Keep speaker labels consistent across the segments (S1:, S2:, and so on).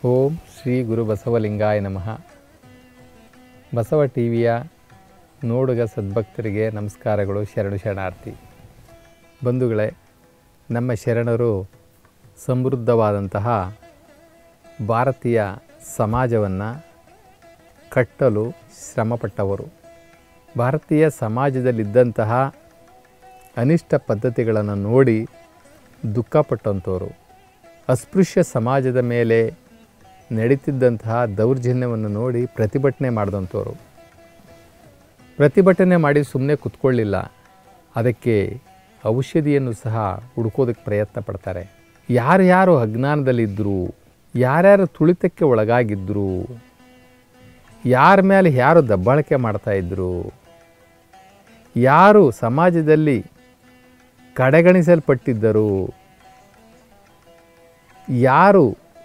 S1: ಓಂ ಶ್ರೀ ಗುರು ಬಸವಲಿಂಗಾಯ ನಮಃ ಬಸವ ಟಿ ವಿಯ ನೋಡುಗ ಸದ್ಭಕ್ತರಿಗೆ ನಮಸ್ಕಾರಗಳು ಶರಣು ಶರಣಾರ್ಥಿ ಬಂಧುಗಳೇ ನಮ್ಮ ಶರಣರು ಸಮೃದ್ಧವಾದಂತಹ ಭಾರತೀಯ ಸಮಾಜವನ್ನು ಕಟ್ಟಲು ಶ್ರಮಪಟ್ಟವರು ಭಾರತೀಯ ಸಮಾಜದಲ್ಲಿದ್ದಂತಹ ಅನಿಷ್ಟ ಪದ್ಧತಿಗಳನ್ನು ನೋಡಿ ದುಃಖಪಟ್ಟಂಥವರು ಅಸ್ಪೃಶ್ಯ ಸಮಾಜದ ಮೇಲೆ ನಡೀತಿದ್ದಂತಹ ದೌರ್ಜನ್ಯವನ್ನು ನೋಡಿ ಪ್ರತಿಭಟನೆ ಮಾಡಿದಂಥವ್ರು ಪ್ರತಿಭಟನೆ ಮಾಡಿ ಸುಮ್ಮನೆ ಕುತ್ಕೊಳ್ಳಿಲ್ಲ ಅದಕ್ಕೆ ಔಷಧಿಯನ್ನು ಸಹ ಹುಡ್ಕೋದಕ್ಕೆ ಪ್ರಯತ್ನ ಪಡ್ತಾರೆ ಯಾರ್ಯಾರು ಅಜ್ಞಾನದಲ್ಲಿದ್ದರು ಯಾರ್ಯಾರು ತುಳಿತಕ್ಕೆ ಒಳಗಾಗಿದ್ದರು ಯಾರ ಮೇಲೆ ಯಾರು ದಬ್ಬಾಳಿಕೆ ಮಾಡ್ತಾಯಿದ್ರು ಯಾರು ಸಮಾಜದಲ್ಲಿ ಕಡೆಗಣಿಸಲ್ಪಟ್ಟಿದ್ದರು ಯಾರು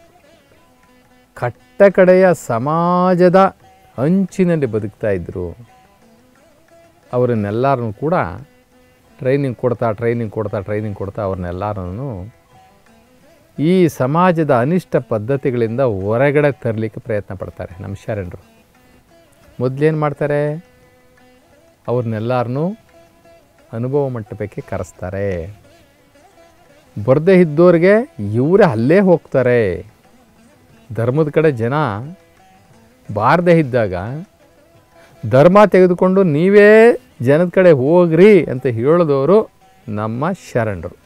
S1: ಕಟ್ಟಕಡೆಯ ಸಮಾಜದ ಅಂಚಿನಲ್ಲಿ ಬದುಕ್ತಾ ಇದ್ದರು ಅವರನ್ನೆಲ್ಲರನ್ನು ಕೂಡ ಟ್ರೈನಿಂಗ್ ಕೊಡ್ತಾ ಟ್ರೈನಿಂಗ್ ಕೊಡ್ತಾ ಟ್ರೈನಿಂಗ್ ಕೊಡ್ತಾ ಅವ್ರನ್ನೆಲ್ಲರನ್ನು ಈ ಸಮಾಜದ ಅನಿಷ್ಟ ಪದ್ಧತಿಗಳಿಂದ ಹೊರಗಡೆ ತರಲಿಕ್ಕೆ ಪ್ರಯತ್ನ ಪಡ್ತಾರೆ ನಮ್ಮ ಶರಣರು ಮೊದಲೇನು ಮಾಡ್ತಾರೆ ಅವ್ರನ್ನೆಲ್ಲರನ್ನೂ ಅನುಭವ ಮಂಟಪಕ್ಕೆ ಕರೆಸ್ತಾರೆ ಬರದೇ ಇದ್ದವ್ರಿಗೆ ಇವರೇ ಅಲ್ಲೇ ಹೋಗ್ತಾರೆ ಧರ್ಮದ ಕಡೆ ಜನ ಬಾರದೇ ಇದ್ದಾಗ ಧರ್ಮ ತೆಗೆದುಕೊಂಡು ನೀವೇ ಜನದ ಕಡೆ ಹೋಗ್ರಿ ಅಂತ ಹೇಳಿದವರು ನಮ್ಮ ಶರಣರು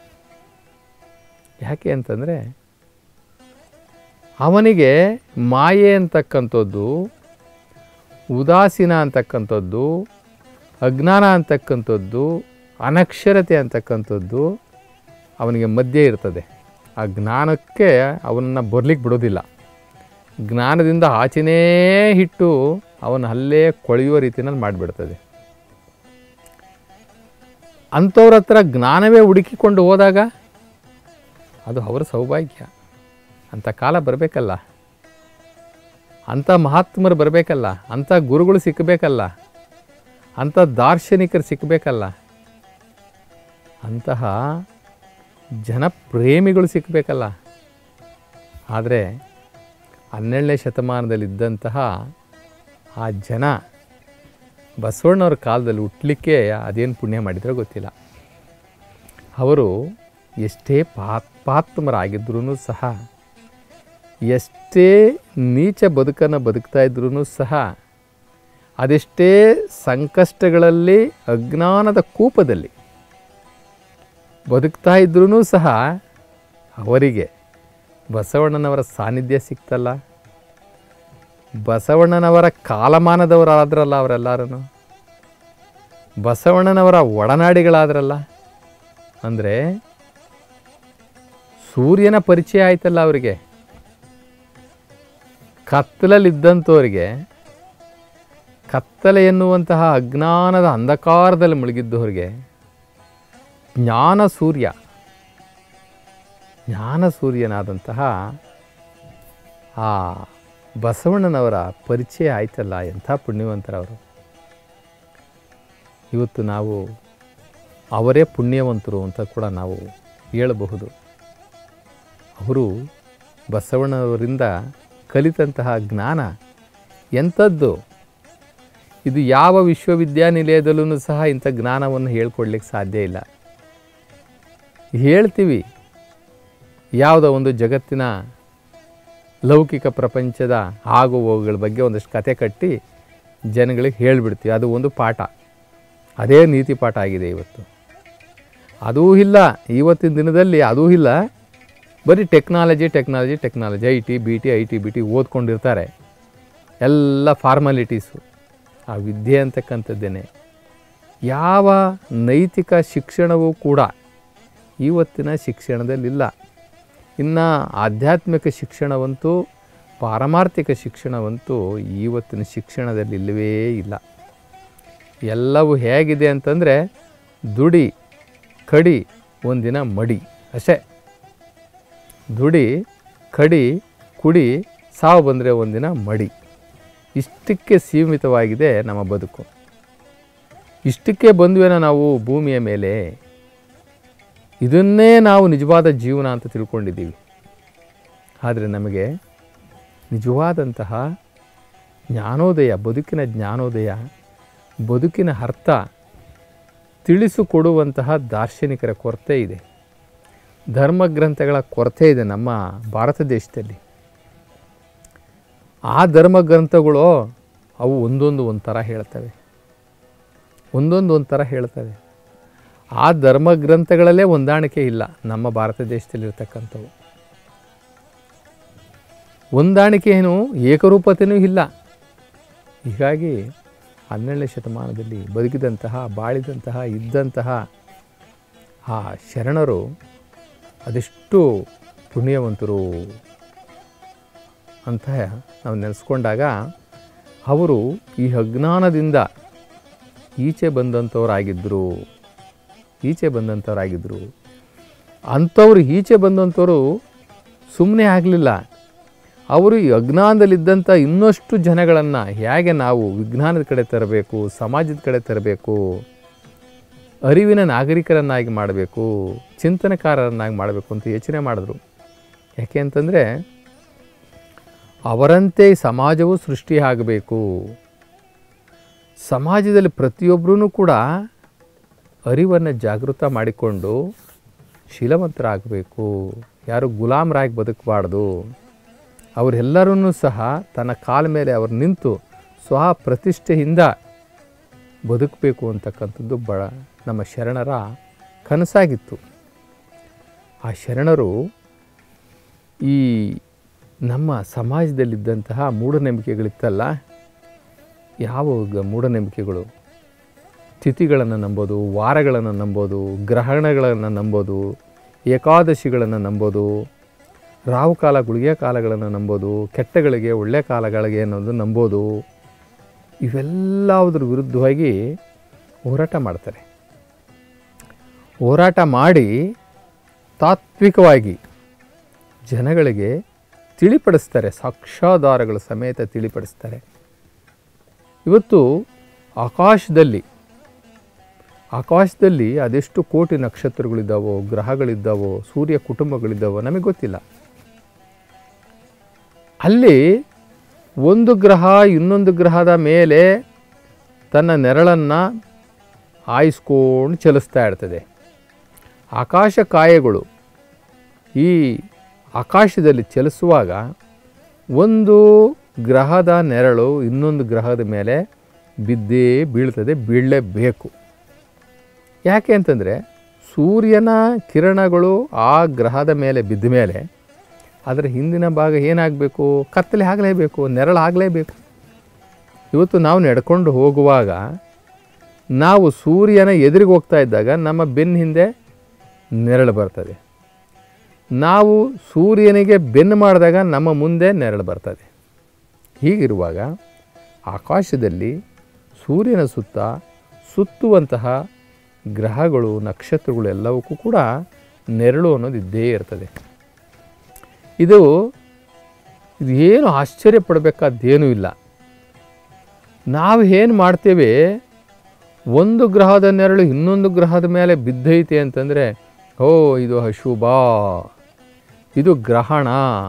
S1: ಯಾಕೆ ಅಂತಂದರೆ ಅವನಿಗೆ ಮಾಯೆ ಅಂತಕ್ಕಂಥದ್ದು ಉದಾಸೀನ ಅಂತಕ್ಕಂಥದ್ದು ಅಜ್ಞಾನ ಅಂತಕ್ಕಂಥದ್ದು ಅನಕ್ಷರತೆ ಅಂತಕ್ಕಂಥದ್ದು ಅವನಿಗೆ ಮಧ್ಯೆ ಇರ್ತದೆ ಆ ಜ್ಞಾನಕ್ಕೆ ಅವನನ್ನು ಬರ್ಲಿಕ್ಕೆ ಬಿಡೋದಿಲ್ಲ ಜ್ಞಾನದಿಂದ ಆಚೆನೇ ಇಟ್ಟು ಅವನ ಅಲ್ಲೇ ಕೊಳೆಯುವ ರೀತಿಯಲ್ಲಿ ಮಾಡಿಬಿಡ್ತದೆ ಅಂಥವ್ರ ಹತ್ರ ಜ್ಞಾನವೇ ಹುಡುಕಿಕೊಂಡು ಹೋದಾಗ ಅದು ಅವರ ಸೌಭಾಗ್ಯ ಅಂಥ ಕಾಲ ಬರಬೇಕಲ್ಲ ಅಂಥ ಮಹಾತ್ಮರು ಬರಬೇಕಲ್ಲ ಅಂಥ ಗುರುಗಳು ಸಿಕ್ಕಬೇಕಲ್ಲ ಅಂಥ ದಾರ್ಶನಿಕರು ಸಿಕ್ಕಬೇಕಲ್ಲ ಅಂತಹ ಜನಪ್ರೇಮಿಗಳು ಸಿಕ್ಕಬೇಕಲ್ಲ ಆದರೆ ಹನ್ನೆರಡನೇ ಶತಮಾನದಲ್ಲಿದ್ದಂತಹ ಆ ಜನ ಬಸವಣ್ಣವ್ರ ಕಾಲದಲ್ಲಿ ಹುಟ್ಟಲಿಕ್ಕೆ ಅದೇನು ಪುಣ್ಯ ಮಾಡಿದ್ರೋ ಗೊತ್ತಿಲ್ಲ ಅವರು ಎಷ್ಟೇ ಪಾತ್ಪಾತ್ಮರಾಗಿದ್ರೂ ಸಹ ಎಷ್ಟೇ ನೀಚ ಬದುಕನ್ನು ಬದುಕ್ತಾ ಇದ್ರೂ ಸಹ ಅದೆಷ್ಟೇ ಸಂಕಷ್ಟಗಳಲ್ಲಿ ಅಜ್ಞಾನದ ಕೂಪದಲ್ಲಿ ಬದುಕ್ತಾ ಇದ್ರೂ ಸಹ ಅವರಿಗೆ ಬಸವಣ್ಣನವರ ಸಾನ್ನಿಧ್ಯ ಸಿಕ್ತಲ್ಲ ಬಸವಣ್ಣನವರ ಕಾಲಮಾನದವರಾದ್ರಲ್ಲ ಅವರೆಲ್ಲರೂ ಬಸವಣ್ಣನವರ ಒಡನಾಡಿಗಳಾದ್ರಲ್ಲ ಅಂದರೆ ಸೂರ್ಯನ ಪರಿಚಯ ಆಯ್ತಲ್ಲ ಅವರಿಗೆ ಕತ್ತಲಲ್ಲಿದ್ದಂಥವ್ರಿಗೆ ಕತ್ತಲೆ ಎನ್ನುವಂತಹ ಅಜ್ಞಾನದ ಅಂಧಕಾರದಲ್ಲಿ ಮುಳುಗಿದ್ದವರಿಗೆ ಜ್ಞಾನ ಸೂರ್ಯ ಜ್ಞಾನ ಸೂರ್ಯನಾದಂತಹ ಆ ಬಸವಣ್ಣನವರ ಪರಿಚಯ ಆಯ್ತಲ್ಲ ಎಂಥ ಪುಣ್ಯವಂತರವರು ಇವತ್ತು ನಾವು ಅವರೇ ಪುಣ್ಯವಂತರು ಅಂತ ಕೂಡ ನಾವು ಹೇಳಬಹುದು ಅವರು ಬಸವಣ್ಣವರಿಂದ ಕಲಿತಂತಹ ಜ್ಞಾನ ಎಂಥದ್ದು ಇದು ಯಾವ ವಿಶ್ವವಿದ್ಯಾನಿಲಯದಲ್ಲೂ ಸಹ ಇಂಥ ಜ್ಞಾನವನ್ನು ಹೇಳ್ಕೊಡ್ಲಿಕ್ಕೆ ಸಾಧ್ಯ ಇಲ್ಲ ಹೇಳ್ತೀವಿ ಯಾವುದೋ ಒಂದು ಜಗತ್ತಿನ ಲೌಕಿಕ ಪ್ರಪಂಚದ ಆಗು ಹೋಗುಗಳ ಬಗ್ಗೆ ಒಂದಷ್ಟು ಕತೆ ಕಟ್ಟಿ ಜನಗಳಿಗೆ ಹೇಳಿಬಿಡ್ತೀವಿ ಅದು ಒಂದು ಪಾಠ ಅದೇ ನೀತಿ ಪಾಠ ಆಗಿದೆ ಇವತ್ತು ಅದೂ ಇಲ್ಲ ಇವತ್ತಿನ ದಿನದಲ್ಲಿ ಅದೂ ಇಲ್ಲ ಬರೀ technology technology technology I T B T I T B T ಓದ್ಕೊಂಡಿರ್ತಾರೆ ಎಲ್ಲ ಫಾರ್ಮಾಲಿಟೀಸು ಆ ವಿದ್ಯೆ ಅಂತಕ್ಕಂಥದ್ದೇನೆ ಯಾವ ನೈತಿಕ ಶಿಕ್ಷಣವೂ ಕೂಡ ಇವತ್ತಿನ ಶಿಕ್ಷಣದಲ್ಲಿಲ್ಲ ಇನ್ನು ಆಧ್ಯಾತ್ಮಿಕ ಶಿಕ್ಷಣವಂತೂ ಪಾರಮಾರ್ಥಿಕ ಶಿಕ್ಷಣವಂತೂ ಇವತ್ತಿನ ಶಿಕ್ಷಣದಲ್ಲಿ ಇಲ್ಲವೇ ಇಲ್ಲ ಎಲ್ಲವೂ ಹೇಗಿದೆ ಅಂತಂದರೆ ದುಡಿ ಕಡಿ ಒಂದಿನ ಮಡಿ ಅಷ್ಟೇ ದುಡಿ ಕಡಿ ಕುಡಿ ಸಾವು ಬಂದರೆ ಒಂದಿನ ಮಡಿ ಇಷ್ಟಕ್ಕೆ ಸೀಮಿತವಾಗಿದೆ ನಮ್ಮ ಬದುಕು ಇಷ್ಟಕ್ಕೆ ಬಂದ್ವೇನೋ ನಾವು ಭೂಮಿಯ ಮೇಲೆ ಇದನ್ನೇ ನಾವು ನಿಜವಾದ ಜೀವನ ಅಂತ ತಿಳ್ಕೊಂಡಿದ್ದೀವಿ ಆದರೆ ನಮಗೆ ನಿಜವಾದಂತಹ ಜ್ಞಾನೋದಯ ಬದುಕಿನ ಜ್ಞಾನೋದಯ ಬದುಕಿನ ಅರ್ಥ ತಿಳಿಸಿಕೊಡುವಂತಹ ದಾರ್ಶನಿಕರ ಕೊರತೆ ಇದೆ ಧರ್ಮಗ್ರಂಥಗಳ ಕೊರತೆ ಇದೆ ನಮ್ಮ ಭಾರತ ದೇಶದಲ್ಲಿ ಆ ಧರ್ಮಗ್ರಂಥಗಳು ಅವು ಒಂದೊಂದು ಒಂಥರ ಹೇಳ್ತವೆ ಒಂದೊಂದು ಒಂಥರ ಹೇಳ್ತವೆ ಆ ಧರ್ಮಗ್ರಂಥಗಳಲ್ಲೇ ಹೊಂದಾಣಿಕೆ ಇಲ್ಲ ನಮ್ಮ ಭಾರತ ದೇಶದಲ್ಲಿರ್ತಕ್ಕಂಥವು ಹೊಂದಾಣಿಕೆ ಏನು ಏಕರೂಪತೆಯೂ ಇಲ್ಲ ಹೀಗಾಗಿ ಹನ್ನೆರಡನೇ ಶತಮಾನದಲ್ಲಿ ಬದುಕಿದಂತಹ ಬಾಳಿದಂತಹ ಇದ್ದಂತಹ ಆ ಶರಣರು ಅದೆಷ್ಟು ಪುಣ್ಯವಂತರು ಅಂತ ನಾವು ನೆನೆಸ್ಕೊಂಡಾಗ ಅವರು ಈ ಅಜ್ಞಾನದಿಂದ ಈಚೆ ಬಂದಂಥವರಾಗಿದ್ದರು ಈಚೆ ಬಂದಂಥವರಾಗಿದ್ದರು ಅಂಥವ್ರು ಈಚೆ ಬಂದಂಥವರು ಸುಮ್ಮನೆ ಆಗಲಿಲ್ಲ ಅವರು ಈ ಅಜ್ಞಾನದಲ್ಲಿದ್ದಂಥ ಇನ್ನಷ್ಟು ಜನಗಳನ್ನು ಹೇಗೆ ನಾವು ವಿಜ್ಞಾನದ ಕಡೆ ತರಬೇಕು ಸಮಾಜದ ಕಡೆ ತರಬೇಕು ಅರಿವಿನ ನಾಗರಿಕರನ್ನಾಗಿ ಮಾಡಬೇಕು ಚಿಂತನಕಾರರನ್ನಾಗಿ ಮಾಡಬೇಕು ಅಂತ ಯೋಚನೆ ಮಾಡಿದ್ರು ಯಾಕೆ ಅಂತಂದರೆ ಅವರಂತೆ ಈ ಸಮಾಜವು ಸೃಷ್ಟಿ ಆಗಬೇಕು ಸಮಾಜದಲ್ಲಿ ಪ್ರತಿಯೊಬ್ಬರೂ ಕೂಡ ಅರಿವನ್ನು ಜಾಗೃತ ಮಾಡಿಕೊಂಡು ಶೀಲವಂತರಾಗಬೇಕು ಯಾರು ಗುಲಾಮರಾಗಿ ಬದುಕಬಾರ್ದು ಅವರೆಲ್ಲರೂ ಸಹ ತನ್ನ ಕಾಲ ಮೇಲೆ ಅವರು ನಿಂತು ಸ್ವ ಪ್ರತಿಷ್ಠೆಯಿಂದ ಬದುಕಬೇಕು ಅಂತಕ್ಕಂಥದ್ದು ಬ ನಮ್ಮ ಶರಣರ ಕನಸಾಗಿತ್ತು ಆ ಶರಣರು ಈ ನಮ್ಮ ಸಮಾಜದಲ್ಲಿದ್ದಂತಹ ಮೂಢನಂಬಿಕೆಗಳಿತ್ತಲ್ಲ ಯಾವ ಗ- ಮೂಢನಂಬಿಕೆಗಳು ತಿಥಿಗಳನ್ನು ನಂಬೋದು ವಾರಗಳನ್ನು ನಂಬೋದು ಗ್ರಹಣಗಳನ್ನು ನಂಬೋದು ಏಕಾದಶಿಗಳನ್ನು ನಂಬೋದು ರಾವು ಕಾಲ ಗುಳಿಗೆ ಕಾಲಗಳನ್ನು ನಂಬೋದು ಕೆಟ್ಟಗಳಿಗೆ ಒಳ್ಳೆ ಕಾಲಗಳಿಗೆ ಅನ್ನೋದು ನಂಬೋದು ಇವೆಲ್ಲದ್ರ ವಿರುದ್ಧವಾಗಿ ಹೋರಾಟ ಮಾಡ್ತಾರೆ ಹೋರಾಟ ಮಾಡಿ ತಾತ್ವಿಕವಾಗಿ ಜನಗಳಿಗೆ ತಿಳಿಪಡಿಸ್ತಾರೆ ಸಾಕ್ಷ್ಯಾಧಾರಗಳ ಸಮೇತ ತಿಳಿಪಡಿಸ್ತಾರೆ ಇವತ್ತು ಆಕಾಶದಲ್ಲಿ ಆಕಾಶದಲ್ಲಿ ಅದೆಷ್ಟು ಕೋಟಿ ನಕ್ಷತ್ರಗಳಿದ್ದಾವೋ ಗ್ರಹಗಳಿದ್ದಾವೋ ಸೂರ್ಯ ಕುಟುಂಬಗಳಿದ್ದಾವೋ ನಮಗೆ ಗೊತ್ತಿಲ್ಲ ಅಲ್ಲಿ ಒಂದು ಗ್ರಹ ಇನ್ನೊಂದು ಗ್ರಹದ ಮೇಲೆ ತನ್ನ ನೆರಳನ್ನು ಆಯಿಸ್ಕೊಂಡು ಚಲಿಸ್ತಾ ಇರ್ತದೆ ಆಕಾಶ ಕಾಯಗಳು ಈ ಆಕಾಶದಲ್ಲಿ ಚಲಿಸುವಾಗ ಒಂದು ಗ್ರಹದ ನೆರಳು ಇನ್ನೊಂದು ಗ್ರಹದ ಮೇಲೆ ಬಿದ್ದೇ ಬೀಳ್ತದೆ ಬೀಳಲೇಬೇಕು ಯಾಕೆ ಅಂತಂದರೆ ಸೂರ್ಯನ ಕಿರಣಗಳು ಆ ಗ್ರಹದ ಮೇಲೆ ಬಿದ್ದ ಮೇಲೆ ಅದರ ಹಿಂದಿನ ಭಾಗ ಏನಾಗಬೇಕು ಕತ್ತಲೆ ಆಗಲೇಬೇಕು ನೆರಳು ಆಗಲೇಬೇಕು ಇವತ್ತು ನಾವು ನಡ್ಕೊಂಡು ಹೋಗುವಾಗ ನಾವು ಸೂರ್ಯನ ಎದುರಿಗೆ ಹೋಗ್ತಾ ಇದ್ದಾಗ ನಮ್ಮ ಬೆನ್ನ ಹಿಂದೆ ನೆರಳು ಬರ್ತದೆ ನಾವು ಸೂರ್ಯನಿಗೆ ಬೆನ್ನು ಮಾಡಿದಾಗ ನಮ್ಮ ಮುಂದೆ ನೆರಳು ಬರ್ತದೆ ಹೀಗಿರುವಾಗ ಆಕಾಶದಲ್ಲಿ ಸೂರ್ಯನ ಸುತ್ತ ಸುತ್ತುವಂತಹ ಗ್ರಹಗಳು ನಕ್ಷತ್ರಗಳು ಎಲ್ಲವಕ್ಕೂ ಕೂಡ ನೆರಳು ಅನ್ನೋದು ಇದ್ದೇ ಇರ್ತದೆ ಇದು ಇದು ಏನು ಆಶ್ಚರ್ಯ ಪಡಬೇಕಾದ್ದೇನೂ ಇಲ್ಲ ನಾವು ಏನು ಮಾಡ್ತೇವೆ ಒಂದು ಗ್ರಹದ ನೆರಳು ಇನ್ನೊಂದು ಗ್ರಹದ ಮೇಲೆ ಬಿದ್ದೈತೆ ಅಂತಂದರೆ ಓ ಇದು ಅಶುಭ ಇದು ಗ್ರಹಣ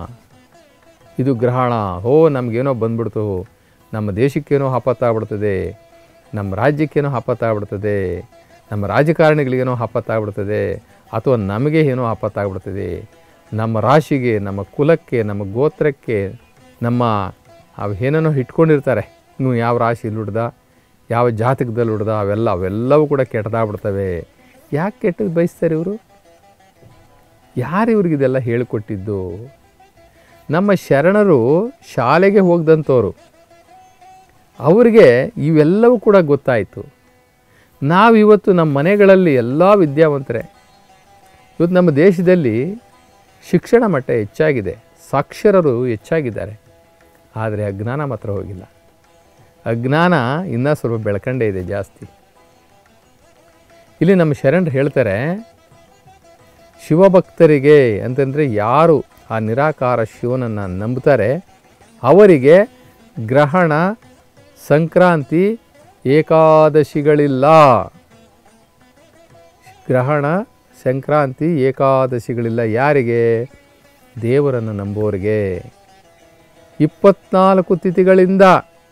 S1: ಇದು ಗ್ರಹಣ ಓ ನಮಗೇನೋ ಬಂದ್ಬಿಡ್ತು ನಮ್ಮ ದೇಶಕ್ಕೇನೋ ಆಪತ್ತಾಗ್ಬಿಡ್ತದೆ ನಮ್ಮ ರಾಜ್ಯಕ್ಕೇನೋ ಆಪತ್ತಾಗ್ಬಿಡ್ತದೆ ನಮ್ಮ ರಾಜಕಾರಣಿಗಳಿಗೇನೋ ಆಪತ್ತಾಗ್ಬಿಡ್ತದೆ ಅಥವಾ ನಮಗೆ ಏನೋ ಆಪತ್ತಾಗ್ಬಿಡ್ತದೆ ನಮ್ಮ ರಾಶಿಗೆ ನಮ್ಮ ಕುಲಕ್ಕೆ ನಮ್ಮ ಗೋತ್ರಕ್ಕೆ ನಮ್ಮ ಅವು ಏನೇನೋ ಇಟ್ಕೊಂಡಿರ್ತಾರೆ ಇನ್ನು ಯಾವ ರಾಶಿಯಲ್ಲಿ ಹುಡ್ದ ಯಾವ ಜಾತಕದಲ್ಲಿ ಹುಡ್ದ ಅವೆಲ್ಲ ಅವೆಲ್ಲವೂ ಕೂಡ ಕೆಟ್ಟದಾಗ್ಬಿಡ್ತವೆ ಯಾಕೆ ಕೆಟ್ಟದ್ದು ಬಯಸ್ತಾರೆ ಇವರು ಯಾರು ಇವ್ರಿಗೆ ಇದೆಲ್ಲ ಹೇಳಿಕೊಟ್ಟಿದ್ದು ನಮ್ಮ ಶರಣರು ಶಾಲೆಗೆ ಹೋಗ್ದಂಥವ್ರು ಅವರಿಗೆ ಇವೆಲ್ಲವೂ ಕೂಡ ಗೊತ್ತಾಯಿತು ನಾವಿವತ್ತು ನಮ್ಮ ಮನೆಗಳಲ್ಲಿ ಎಲ್ಲ ವಿದ್ಯಾವಂತರೇ ಇವತ್ತು ನಮ್ಮ ದೇಶದಲ್ಲಿ ಶಿಕ್ಷಣ ಮಟ್ಟ ಹೆಚ್ಚಾಗಿದೆ ಸಾಕ್ಷರರು ಹೆಚ್ಚಾಗಿದ್ದಾರೆ ಆದರೆ ಅಜ್ಞಾನ ಮಾತ್ರ ಹೋಗಿಲ್ಲ ಅಜ್ಞಾನ ಇನ್ನೂ ಸ್ವಲ್ಪ ಬೆಳ್ಕಂಡೇ ಇದೆ ಜಾಸ್ತಿ ಇಲ್ಲಿ ನಮ್ಮ ಶರಣರು ಹೇಳ್ತಾರೆ ಶಿವಭಕ್ತರಿಗೆ ಅಂತಂದರೆ ಯಾರು ಆ ನಿರಾಕಾರ ಶಿವನನ್ನು ನಂಬುತ್ತಾರೆ ಅವರಿಗೆ ಗ್ರಹಣ ಸಂಕ್ರಾಂತಿ ಏಕಾದಶಿಗಳಿಲ್ಲ ಗ್ರಹಣ ಸಂಕ್ರಾಂತಿ ಏಕಾದಶಿಗಳಿಲ್ಲ ಯಾರಿಗೆ ದೇವರನ್ನು ನಂಬೋರಿಗೆ ಇಪ್ಪತ್ನಾಲ್ಕು ತಿಥಿಗಳಿಂದ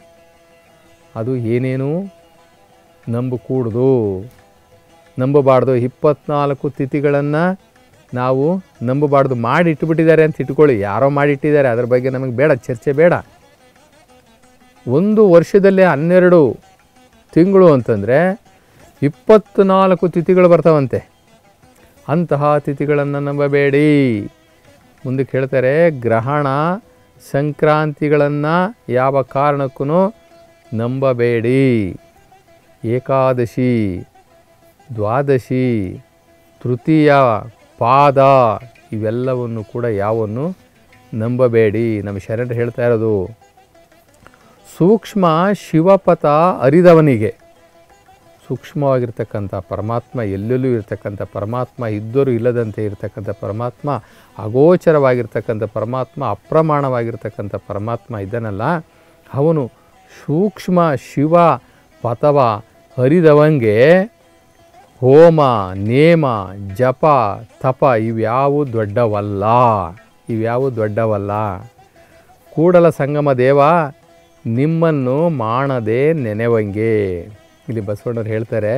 S1: ಅದು ಏನೇನು ನಂಬಕೂಡ್ದು ನಂಬಬಾರ್ದು ಇಪ್ಪತ್ನಾಲ್ಕು ತಿಥಿಗಳನ್ನು ನಾವು ನಂಬಬಾರ್ದು ಮಾಡಿ ಇಟ್ಬಿಟ್ಟಿದ್ದಾರೆ ಅಂತ ಇಟ್ಕೊಳ್ಳಿ ಯಾರೋ ಮಾಡಿ ಇಟ್ಟಿದ್ದಾರೆ ಅದ್ರ ಬಗ್ಗೆ ನಮಗೆ ಬೇಡ ಚರ್ಚೆ ಬೇಡ ಒಂದು ವರ್ಷದಲ್ಲಿ ಹನ್ನೆರಡು ತಿಂಗಳು ಅಂತಂದರೆ ಇಪ್ಪತ್ನಾಲ್ಕು ತಿಥಿಗಳು ಬರ್ತಾವಂತೆ ಅಂತಹ ತಿಥಿಗಳನ್ನು ನಂಬಬೇಡಿ ಮುಂದಕ್ಕೆ ಹೇಳ್ತಾರೆ ಗ್ರಹಣ ಸಂಕ್ರಾಂತಿಗಳನ್ನು ಯಾವ ಕಾರಣಕ್ಕೂ ನಂಬಬೇಡಿ ಏಕಾದಶಿ ದ್ವಾದಶಿ ತೃತೀಯ ಪಾದ ಇವೆಲ್ಲವನ್ನು ಕೂಡ ಯಾವನ್ನು ನಂಬಬೇಡಿ ನಮ್ಮ ಶರಣರು ಹೇಳ್ತಾ ಇರೋದು ಸೂಕ್ಷ್ಮ ಶಿವಪಥ ಅರಿದವನಿಗೆ ಸೂಕ್ಷ್ಮವಾಗಿರ್ತಕ್ಕಂಥ ಪರಮಾತ್ಮ ಎಲ್ಲೆಲ್ಲೂ ಇರ್ತಕ್ಕಂಥ ಪರಮಾತ್ಮ ಇದ್ದರೂ ಇಲ್ಲದಂತೆ ಇರತಕ್ಕಂಥ ಪರಮಾತ್ಮ ಅಗೋಚರವಾಗಿರ್ತಕ್ಕಂಥ ಪರಮಾತ್ಮ ಅಪ್ರಮಾಣವಾಗಿರ್ತಕ್ಕಂಥ ಪರಮಾತ್ಮ ಇದ್ದಾನಲ್ಲ ಅವನು ಸೂಕ್ಷ್ಮ ಶಿವ ಪಥವ ಹರಿದವಂಗೆ ಹೋಮ ನೇಮ ಜಪ ತಪ ಇವ್ಯಾವು ದೊಡ್ಡವಲ್ಲ ಇವ್ಯಾವು ದೊಡ್ಡವಲ್ಲ ಕೂಡಲ ಸಂಗಮ ದೇವ ನಿಮ್ಮನ್ನು ಮಾಡದೆ ನೆನೆವಂಗೆ ಇಲ್ಲಿ ಬಸವಣ್ಣವ್ರು ಹೇಳ್ತಾರೆ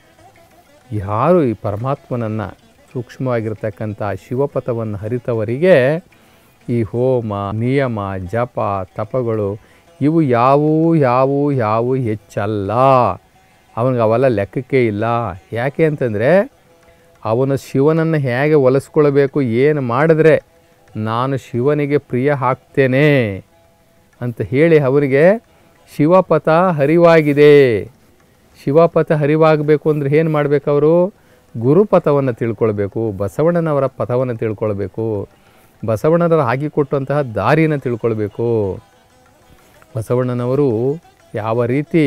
S1: ಯಾರು ಈ ಪರಮಾತ್ಮನನ್ನು ಸೂಕ್ಷ್ಮವಾಗಿರ್ತಕ್ಕಂಥ ಶಿವಪಥವನ್ನು ಹರಿತವರಿಗೆ ಈ ಹೋಮ ನಿಯಮ ಜಪ ತಪಗಳು ಇವು ಯಾವುವು ಯಾವುವು ಯಾವುವು ಹೆಚ್ಚಲ್ಲ ಅವನಿಗೆ ಅವೆಲ್ಲ ಲೆಕ್ಕಕ್ಕೆ ಇಲ್ಲ ಯಾಕೆ ಅಂತಂದರೆ ಅವನು ಶಿವನನ್ನು ಹೇಗೆ ಒಲಿಸ್ಕೊಳ್ಬೇಕು ಏನು ಮಾಡಿದ್ರೆ ನಾನು ಶಿವನಿಗೆ ಪ್ರಿಯ ಹಾಕ್ತೇನೆ ಅಂತ ಹೇಳಿ ಅವರಿಗೆ ಶಿವಪಥ ಹರಿವಾಗಿದೆ ಶಿವಪಥ ಹರಿವಾಗಬೇಕು ಅಂದರೆ ಏನು ಮಾಡಬೇಕು ಅವರು ಗುರುಪಥವನ್ನು ತಿಳ್ಕೊಳ್ಬೇಕು ಬಸವಣ್ಣನವರ ಪಥವನ್ನು ತಿಳ್ಕೊಳ್ಬೇಕು ಬಸವಣ್ಣನವರು ಹಾಕಿಕೊಟ್ಟಂತಹ ದಾರಿಯನ್ನು ತಿಳ್ಕೊಳ್ಬೇಕು ಬಸವಣ್ಣನವರು ಯಾವ ರೀತಿ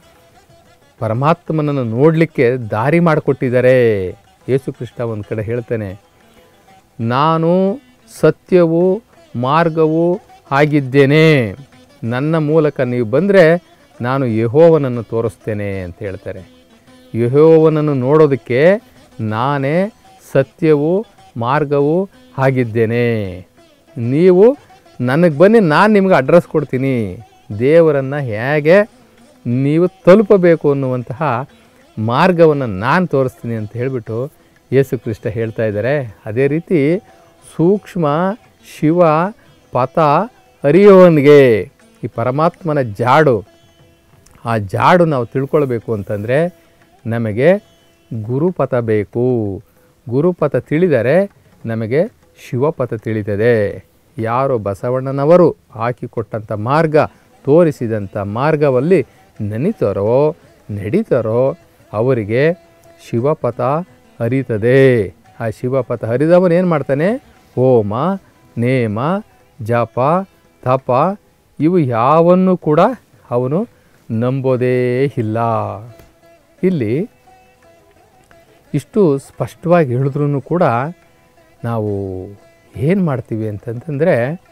S1: ಪರಮಾತ್ಮನನ್ನು ನೋಡಲಿಕ್ಕೆ ದಾರಿ ಮಾಡಿಕೊಟ್ಟಿದ್ದಾರೆ ಯೇಸು ಕೃಷ್ಣ ಒಂದು ಕಡೆ ಹೇಳ್ತಾನೆ ನಾನು ಸತ್ಯವು ಮಾರ್ಗವು ಆಗಿದ್ದೇನೆ ನನ್ನ ಮೂಲಕ ನೀವು ಬಂದರೆ ನಾನು ಯಹೋವನನ್ನು ತೋರಿಸ್ತೇನೆ ಅಂತ ಹೇಳ್ತಾರೆ ಯಹೋವನನ್ನು ನೋಡೋದಕ್ಕೆ ನಾನೇ ಸತ್ಯವು ಮಾರ್ಗವು ಆಗಿದ್ದೇನೆ ನೀವು ನನಗೆ ಬನ್ನಿ ನಾನು ನಿಮಗೆ ಅಡ್ರೆಸ್ ಕೊಡ್ತೀನಿ ದೇವರನ್ನು ಹೇಗೆ ನೀವು ತಲುಪಬೇಕು ಅನ್ನುವಂತಹ ಮಾರ್ಗವನ್ನು ನಾನು ತೋರಿಸ್ತೀನಿ ಅಂತ ಹೇಳಿಬಿಟ್ಟು ಯೇಸು ಕ್ರಿಸ್ತ ಹೇಳ್ತಾ ಇದ್ದಾರೆ ಅದೇ ರೀತಿ ಸೂಕ್ಷ್ಮ ಶಿವ ಪಥ ಅರಿಯೋವನಿಗೆ ಈ ಪರಮಾತ್ಮನ ಜಾಡು ಆ ಜಾಡು ನಾವು ತಿಳ್ಕೊಳ್ಬೇಕು ಅಂತಂದರೆ ನಮಗೆ ಗುರುಪಥ ಬೇಕು ಗುರುಪಥ ತಿಳಿದರೆ ನಮಗೆ ಶಿವಪಥ ತಿಳಿತದೆ ಯಾರು ಬಸವಣ್ಣನವರು ಹಾಕಿಕೊಟ್ಟಂಥ ಮಾರ್ಗ ತೋರಿಸಿದಂಥ ಮಾರ್ಗದಲ್ಲಿ ನೆನಿತಾರೋ ನಡೀತಾರೋ ಅವರಿಗೆ ಶಿವಪಥ ಹರಿತದೆ ಆ ಶಿವಪಥ ಹರಿದವನು ಏನು ಮಾಡ್ತಾನೆ ಹೋಮ ನೇಮ ಜಪ ತಪ ಇವು ಯಾವನ್ನು ಕೂಡ ಅವನು ನಂಬೋದೇ ಇಲ್ಲ ಇಲ್ಲಿ ಇಷ್ಟು ಸ್ಪಷ್ಟವಾಗಿ ಹೇಳಿದ್ರೂ ಕೂಡ ನಾವು ಏನು ಮಾಡ್ತೀವಿ ಅಂತಂತಂದರೆ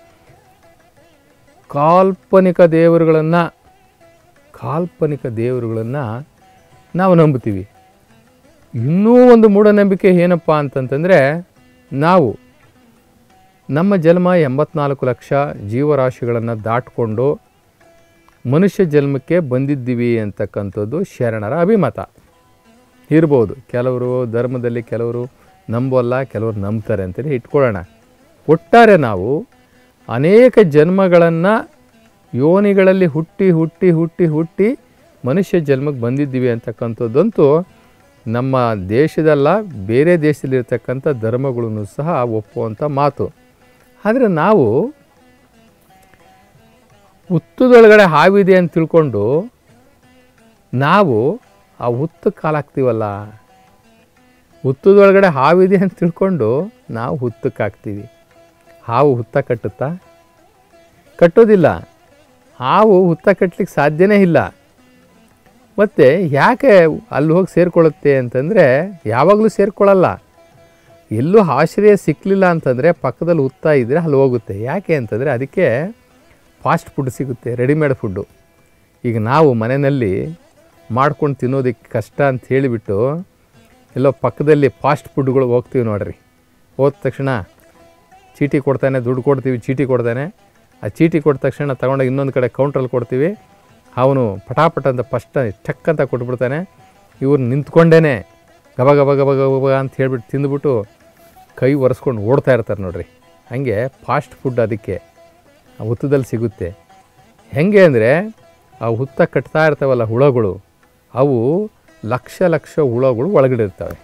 S1: ಕಾಲ್ಪನಿಕ ದೇವರುಗಳನ್ನು ಕಾಲ್ಪನಿಕ ದೇವರುಗಳನ್ನು ನಾವು ನಂಬ್ತೀವಿ ಇನ್ನೂ ಒಂದು ಮೂಢನಂಬಿಕೆ ಏನಪ್ಪ ಅಂತಂತಂದರೆ ನಾವು ನಮ್ಮ ಜನ್ಮ ಎಂಬತ್ನಾಲ್ಕು ಲಕ್ಷ ಜೀವರಾಶಿಗಳನ್ನು ದಾಟಿಕೊಂಡು ಮನುಷ್ಯ ಜನ್ಮಕ್ಕೆ ಬಂದಿದ್ದೀವಿ ಅಂತಕ್ಕಂಥದ್ದು ಶರಣರ ಅಭಿಮತ ಇರ್ಬೋದು ಕೆಲವರು ಧರ್ಮದಲ್ಲಿ ಕೆಲವರು ನಂಬೋಲ್ಲ ಕೆಲವರು ನಂಬ್ತಾರೆ ಅಂತೇಳಿ ಇಟ್ಕೊಳ್ಳೋಣ ಒಟ್ಟಾರೆ ನಾವು ಅನೇಕ ಜನ್ಮಗಳನ್ನು ಯೋನಿಗಳಲ್ಲಿ ಹುಟ್ಟಿ ಹುಟ್ಟಿ ಹುಟ್ಟಿ ಹುಟ್ಟಿ ಮನುಷ್ಯ ಜನ್ಮಕ್ಕೆ ಬಂದಿದ್ದೀವಿ ಅಂತಕ್ಕಂಥದ್ದಂತೂ ನಮ್ಮ ದೇಶದಲ್ಲ ಬೇರೆ ದೇಶದಲ್ಲಿರ್ತಕ್ಕಂಥ ಧರ್ಮಗಳನ್ನು ಸಹ ಒಪ್ಪುವಂಥ ಮಾತು ಆದರೆ ನಾವು ಹುತ್ತದೊಳಗಡೆ ಹಾವಿದೆ ಅಂತ ತಿಳ್ಕೊಂಡು ನಾವು ಆ ಹುತ್ತು ಕಾಲಾಕ್ತೀವಲ್ಲ ಹುತ್ತದೊಳಗಡೆ ಹಾವಿದೆ ಅಂತ ತಿಳ್ಕೊಂಡು ನಾವು ಹುತ್ತಕ್ಕೆ ಹಾಕ್ತೀವಿ ಹಾವು ಹುತ್ತ ಕಟ್ಟುತ್ತಾ ಕಟ್ಟೋದಿಲ್ಲ ಹಾವು ಹುತ್ತ ಕಟ್ಟಲಿಕ್ಕೆ ಸಾಧ್ಯನೇ ಇಲ್ಲ ಮತ್ತು ಯಾಕೆ ಅಲ್ಲಿ ಹೋಗಿ ಸೇರಿಕೊಳ್ಳುತ್ತೆ ಅಂತಂದರೆ ಯಾವಾಗಲೂ ಸೇರಿಕೊಳ್ಳಲ್ಲ ಎಲ್ಲೂ ಆಶ್ರಯ ಸಿಕ್ಕಲಿಲ್ಲ ಅಂತಂದರೆ ಪಕ್ಕದಲ್ಲಿ ಹುತ್ತ ಇದ್ದರೆ ಅಲ್ಲಿ ಹೋಗುತ್ತೆ ಯಾಕೆ ಅಂತಂದರೆ ಅದಕ್ಕೆ ಫಾಸ್ಟ್ ಫುಡ್ ಸಿಗುತ್ತೆ ರೆಡಿಮೇಡ್ ಫುಡ್ಡು ಈಗ ನಾವು ಮನೆಯಲ್ಲಿ ಮಾಡ್ಕೊಂಡು ತಿನ್ನೋದಕ್ಕೆ ಕಷ್ಟ ಅಂತ ಹೇಳಿಬಿಟ್ಟು ಎಲ್ಲೋ ಪಕ್ಕದಲ್ಲಿ ಫಾಸ್ಟ್ ಫುಡ್ಗಳು ಹೋಗ್ತೀವಿ ನೋಡ್ರಿ ಹೋದ ತಕ್ಷಣ ಚೀಟಿ ಕೊಡ್ತಾನೆ ದುಡ್ಡು ಕೊಡ್ತೀವಿ ಚೀಟಿ ಕೊಡ್ತಾನೆ ಆ ಚೀಟಿ ಕೊಟ್ಟ ತಕ್ಷಣ ತಗೊಂಡೋಗಿ ಇನ್ನೊಂದು ಕಡೆ ಕೌಂಟ್ರಲ್ಲಿ ಕೊಡ್ತೀವಿ ಅವನು ಪಟಾಪಟ ಅಂತ ಫಸ್ಟ್ ಟಕ್ ಅಂತ ಕೊಟ್ಬಿಡ್ತಾನೆ ಇವ್ರು ನಿಂತ್ಕೊಂಡೇನೆ ಗಬ ಗಬ ಗಬ ಗಬ ಗಬ ಅಂತ ಹೇಳ್ಬಿಟ್ಟು ತಿಂದ್ಬಿಟ್ಟು ಕೈ ಒರೆಸ್ಕೊಂಡು ಓಡ್ತಾ ಇರ್ತಾರೆ ನೋಡ್ರಿ ಹಾಗೆ ಫಾಸ್ಟ್ ಫುಡ್ ಅದಕ್ಕೆ ಆ ಹುತ್ತದಲ್ಲಿ ಸಿಗುತ್ತೆ ಹೆಂಗೆ ಅಂದರೆ ಆ ಹುತ್ತ ಕಟ್ತಾ ಇರ್ತಾವಲ್ಲ ಹುಳಗಳು ಅವು ಲಕ್ಷ ಲಕ್ಷ ಹುಳಗಳು ಒಳಗಡೆ ಇರ್ತವೆ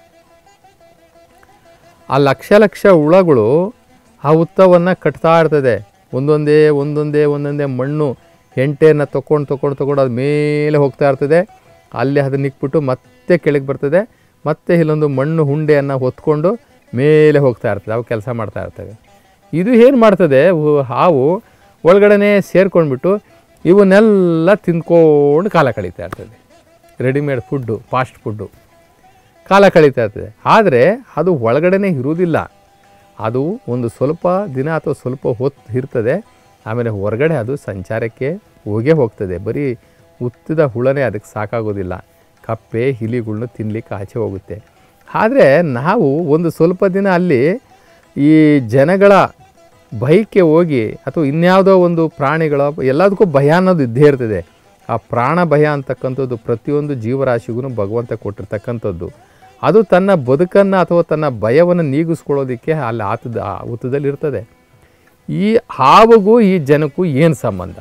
S1: ಆ ಲಕ್ಷ ಲಕ್ಷ ಹುಳಗಳು ಆ ಹುತ್ತವನ್ನು ಕಟ್ತಾ ಇರ್ತದೆ ಒಂದೊಂದೇ ಒಂದೊಂದೇ ಒಂದೊಂದೇ ಮಣ್ಣು ಹೆಂಟೆಯನ್ನು ತೊಗೊಂಡು ತೊಗೊಂಡು ತೊಗೊಂಡು ಅದು ಮೇಲೆ ಹೋಗ್ತಾ ಇರ್ತದೆ ಅಲ್ಲಿ ಅದನ್ನ ಇಕ್ಬಿಟ್ಟು ಮತ್ತೆ ಕೆಳಗೆ ಬರ್ತದೆ ಮತ್ತೆ ಇಲ್ಲೊಂದು ಮಣ್ಣು ಹುಂಡೆಯನ್ನು ಹೊತ್ಕೊಂಡು ಮೇಲೆ ಹೋಗ್ತಾ ಇರ್ತದೆ ಅವು ಕೆಲಸ ಮಾಡ್ತಾ ಇರ್ತವೆ ಇದು ಏನು ಮಾಡ್ತದೆ ಹು- ಹಾವು ಒಳಗಡೆನೇ ಸೇರ್ಕೊಂಡ್ಬಿಟ್ಟು ಇವನ್ನೆಲ್ಲ ತಿಂದ್ಕೊಂಡು ಕಾಲ ಕಳೀತಾ ಇರ್ತದೆ ರೆಡಿಮೇಡ್ ಫುಡ್ಡು ಫಾಸ್ಟ್ ಫುಡ್ಡು ಕಾಲ ಕಳೀತಾ ಇರ್ತದೆ ಆದರೆ ಅದು ಒಳಗಡೆನೇ ಇರುವುದಿಲ್ಲ ಅದು ಒಂದು ಸ್ವಲ್ಪ ದಿನ ಅಥವಾ ಸ್ವಲ್ಪ ಹೊತ್ತು ಇರ್ತದೆ ಆಮೇಲೆ ಹೊರಗಡೆ ಅದು ಸಂಚಾರಕ್ಕೆ ಹೋಗೇ ಹೋಗ್ತದೆ ಬರೀ ಉತ್ತಿದ ಹುಳನೇ ಅದಕ್ಕೆ ಸಾಕಾಗೋದಿಲ್ಲ ಕಪ್ಪೆ ಇಲಿಗಳ್ನ ತಿನ್ನಲಿಕ್ಕೆ ಆಚೆ ಹೋಗುತ್ತೆ ಆದರೆ ನಾವು ಒಂದು ಸ್ವಲ್ಪ ದಿನ ಅಲ್ಲಿ ಈ ಜನಗಳ ಭಯಕ್ಕೆ ಹೋಗಿ ಅಥವಾ ಇನ್ಯಾವುದೋ ಒಂದು ಪ್ರಾಣಿಗಳ ಎಲ್ಲದಕ್ಕೂ ಭಯ ಅನ್ನೋದು ಇದ್ದೇ ಇರ್ತದೆ ಆ ಪ್ರಾಣ ಭಯ ಅಂತಕ್ಕಂಥದ್ದು ಪ್ರತಿಯೊಂದು ಜೀವರಾಶಿಗೂ ಭಗವಂತ ಕೊಟ್ಟಿರ್ತಕ್ಕಂಥದ್ದು ಅದು ತನ್ನ ಬದುಕನ್ನು ಅಥವಾ ತನ್ನ ಭಯವನ್ನು ನೀಗಿಸ್ಕೊಳ್ಳೋದಕ್ಕೆ ಅಲ್ಲಿ ಆತದ ಆ ಹುತ್ತದಲ್ಲಿ ಇರ್ತದೆ ಈ ಹಾವಿಗೂ ಈ ಜನಕ್ಕೂ ಏನು ಸಂಬಂಧ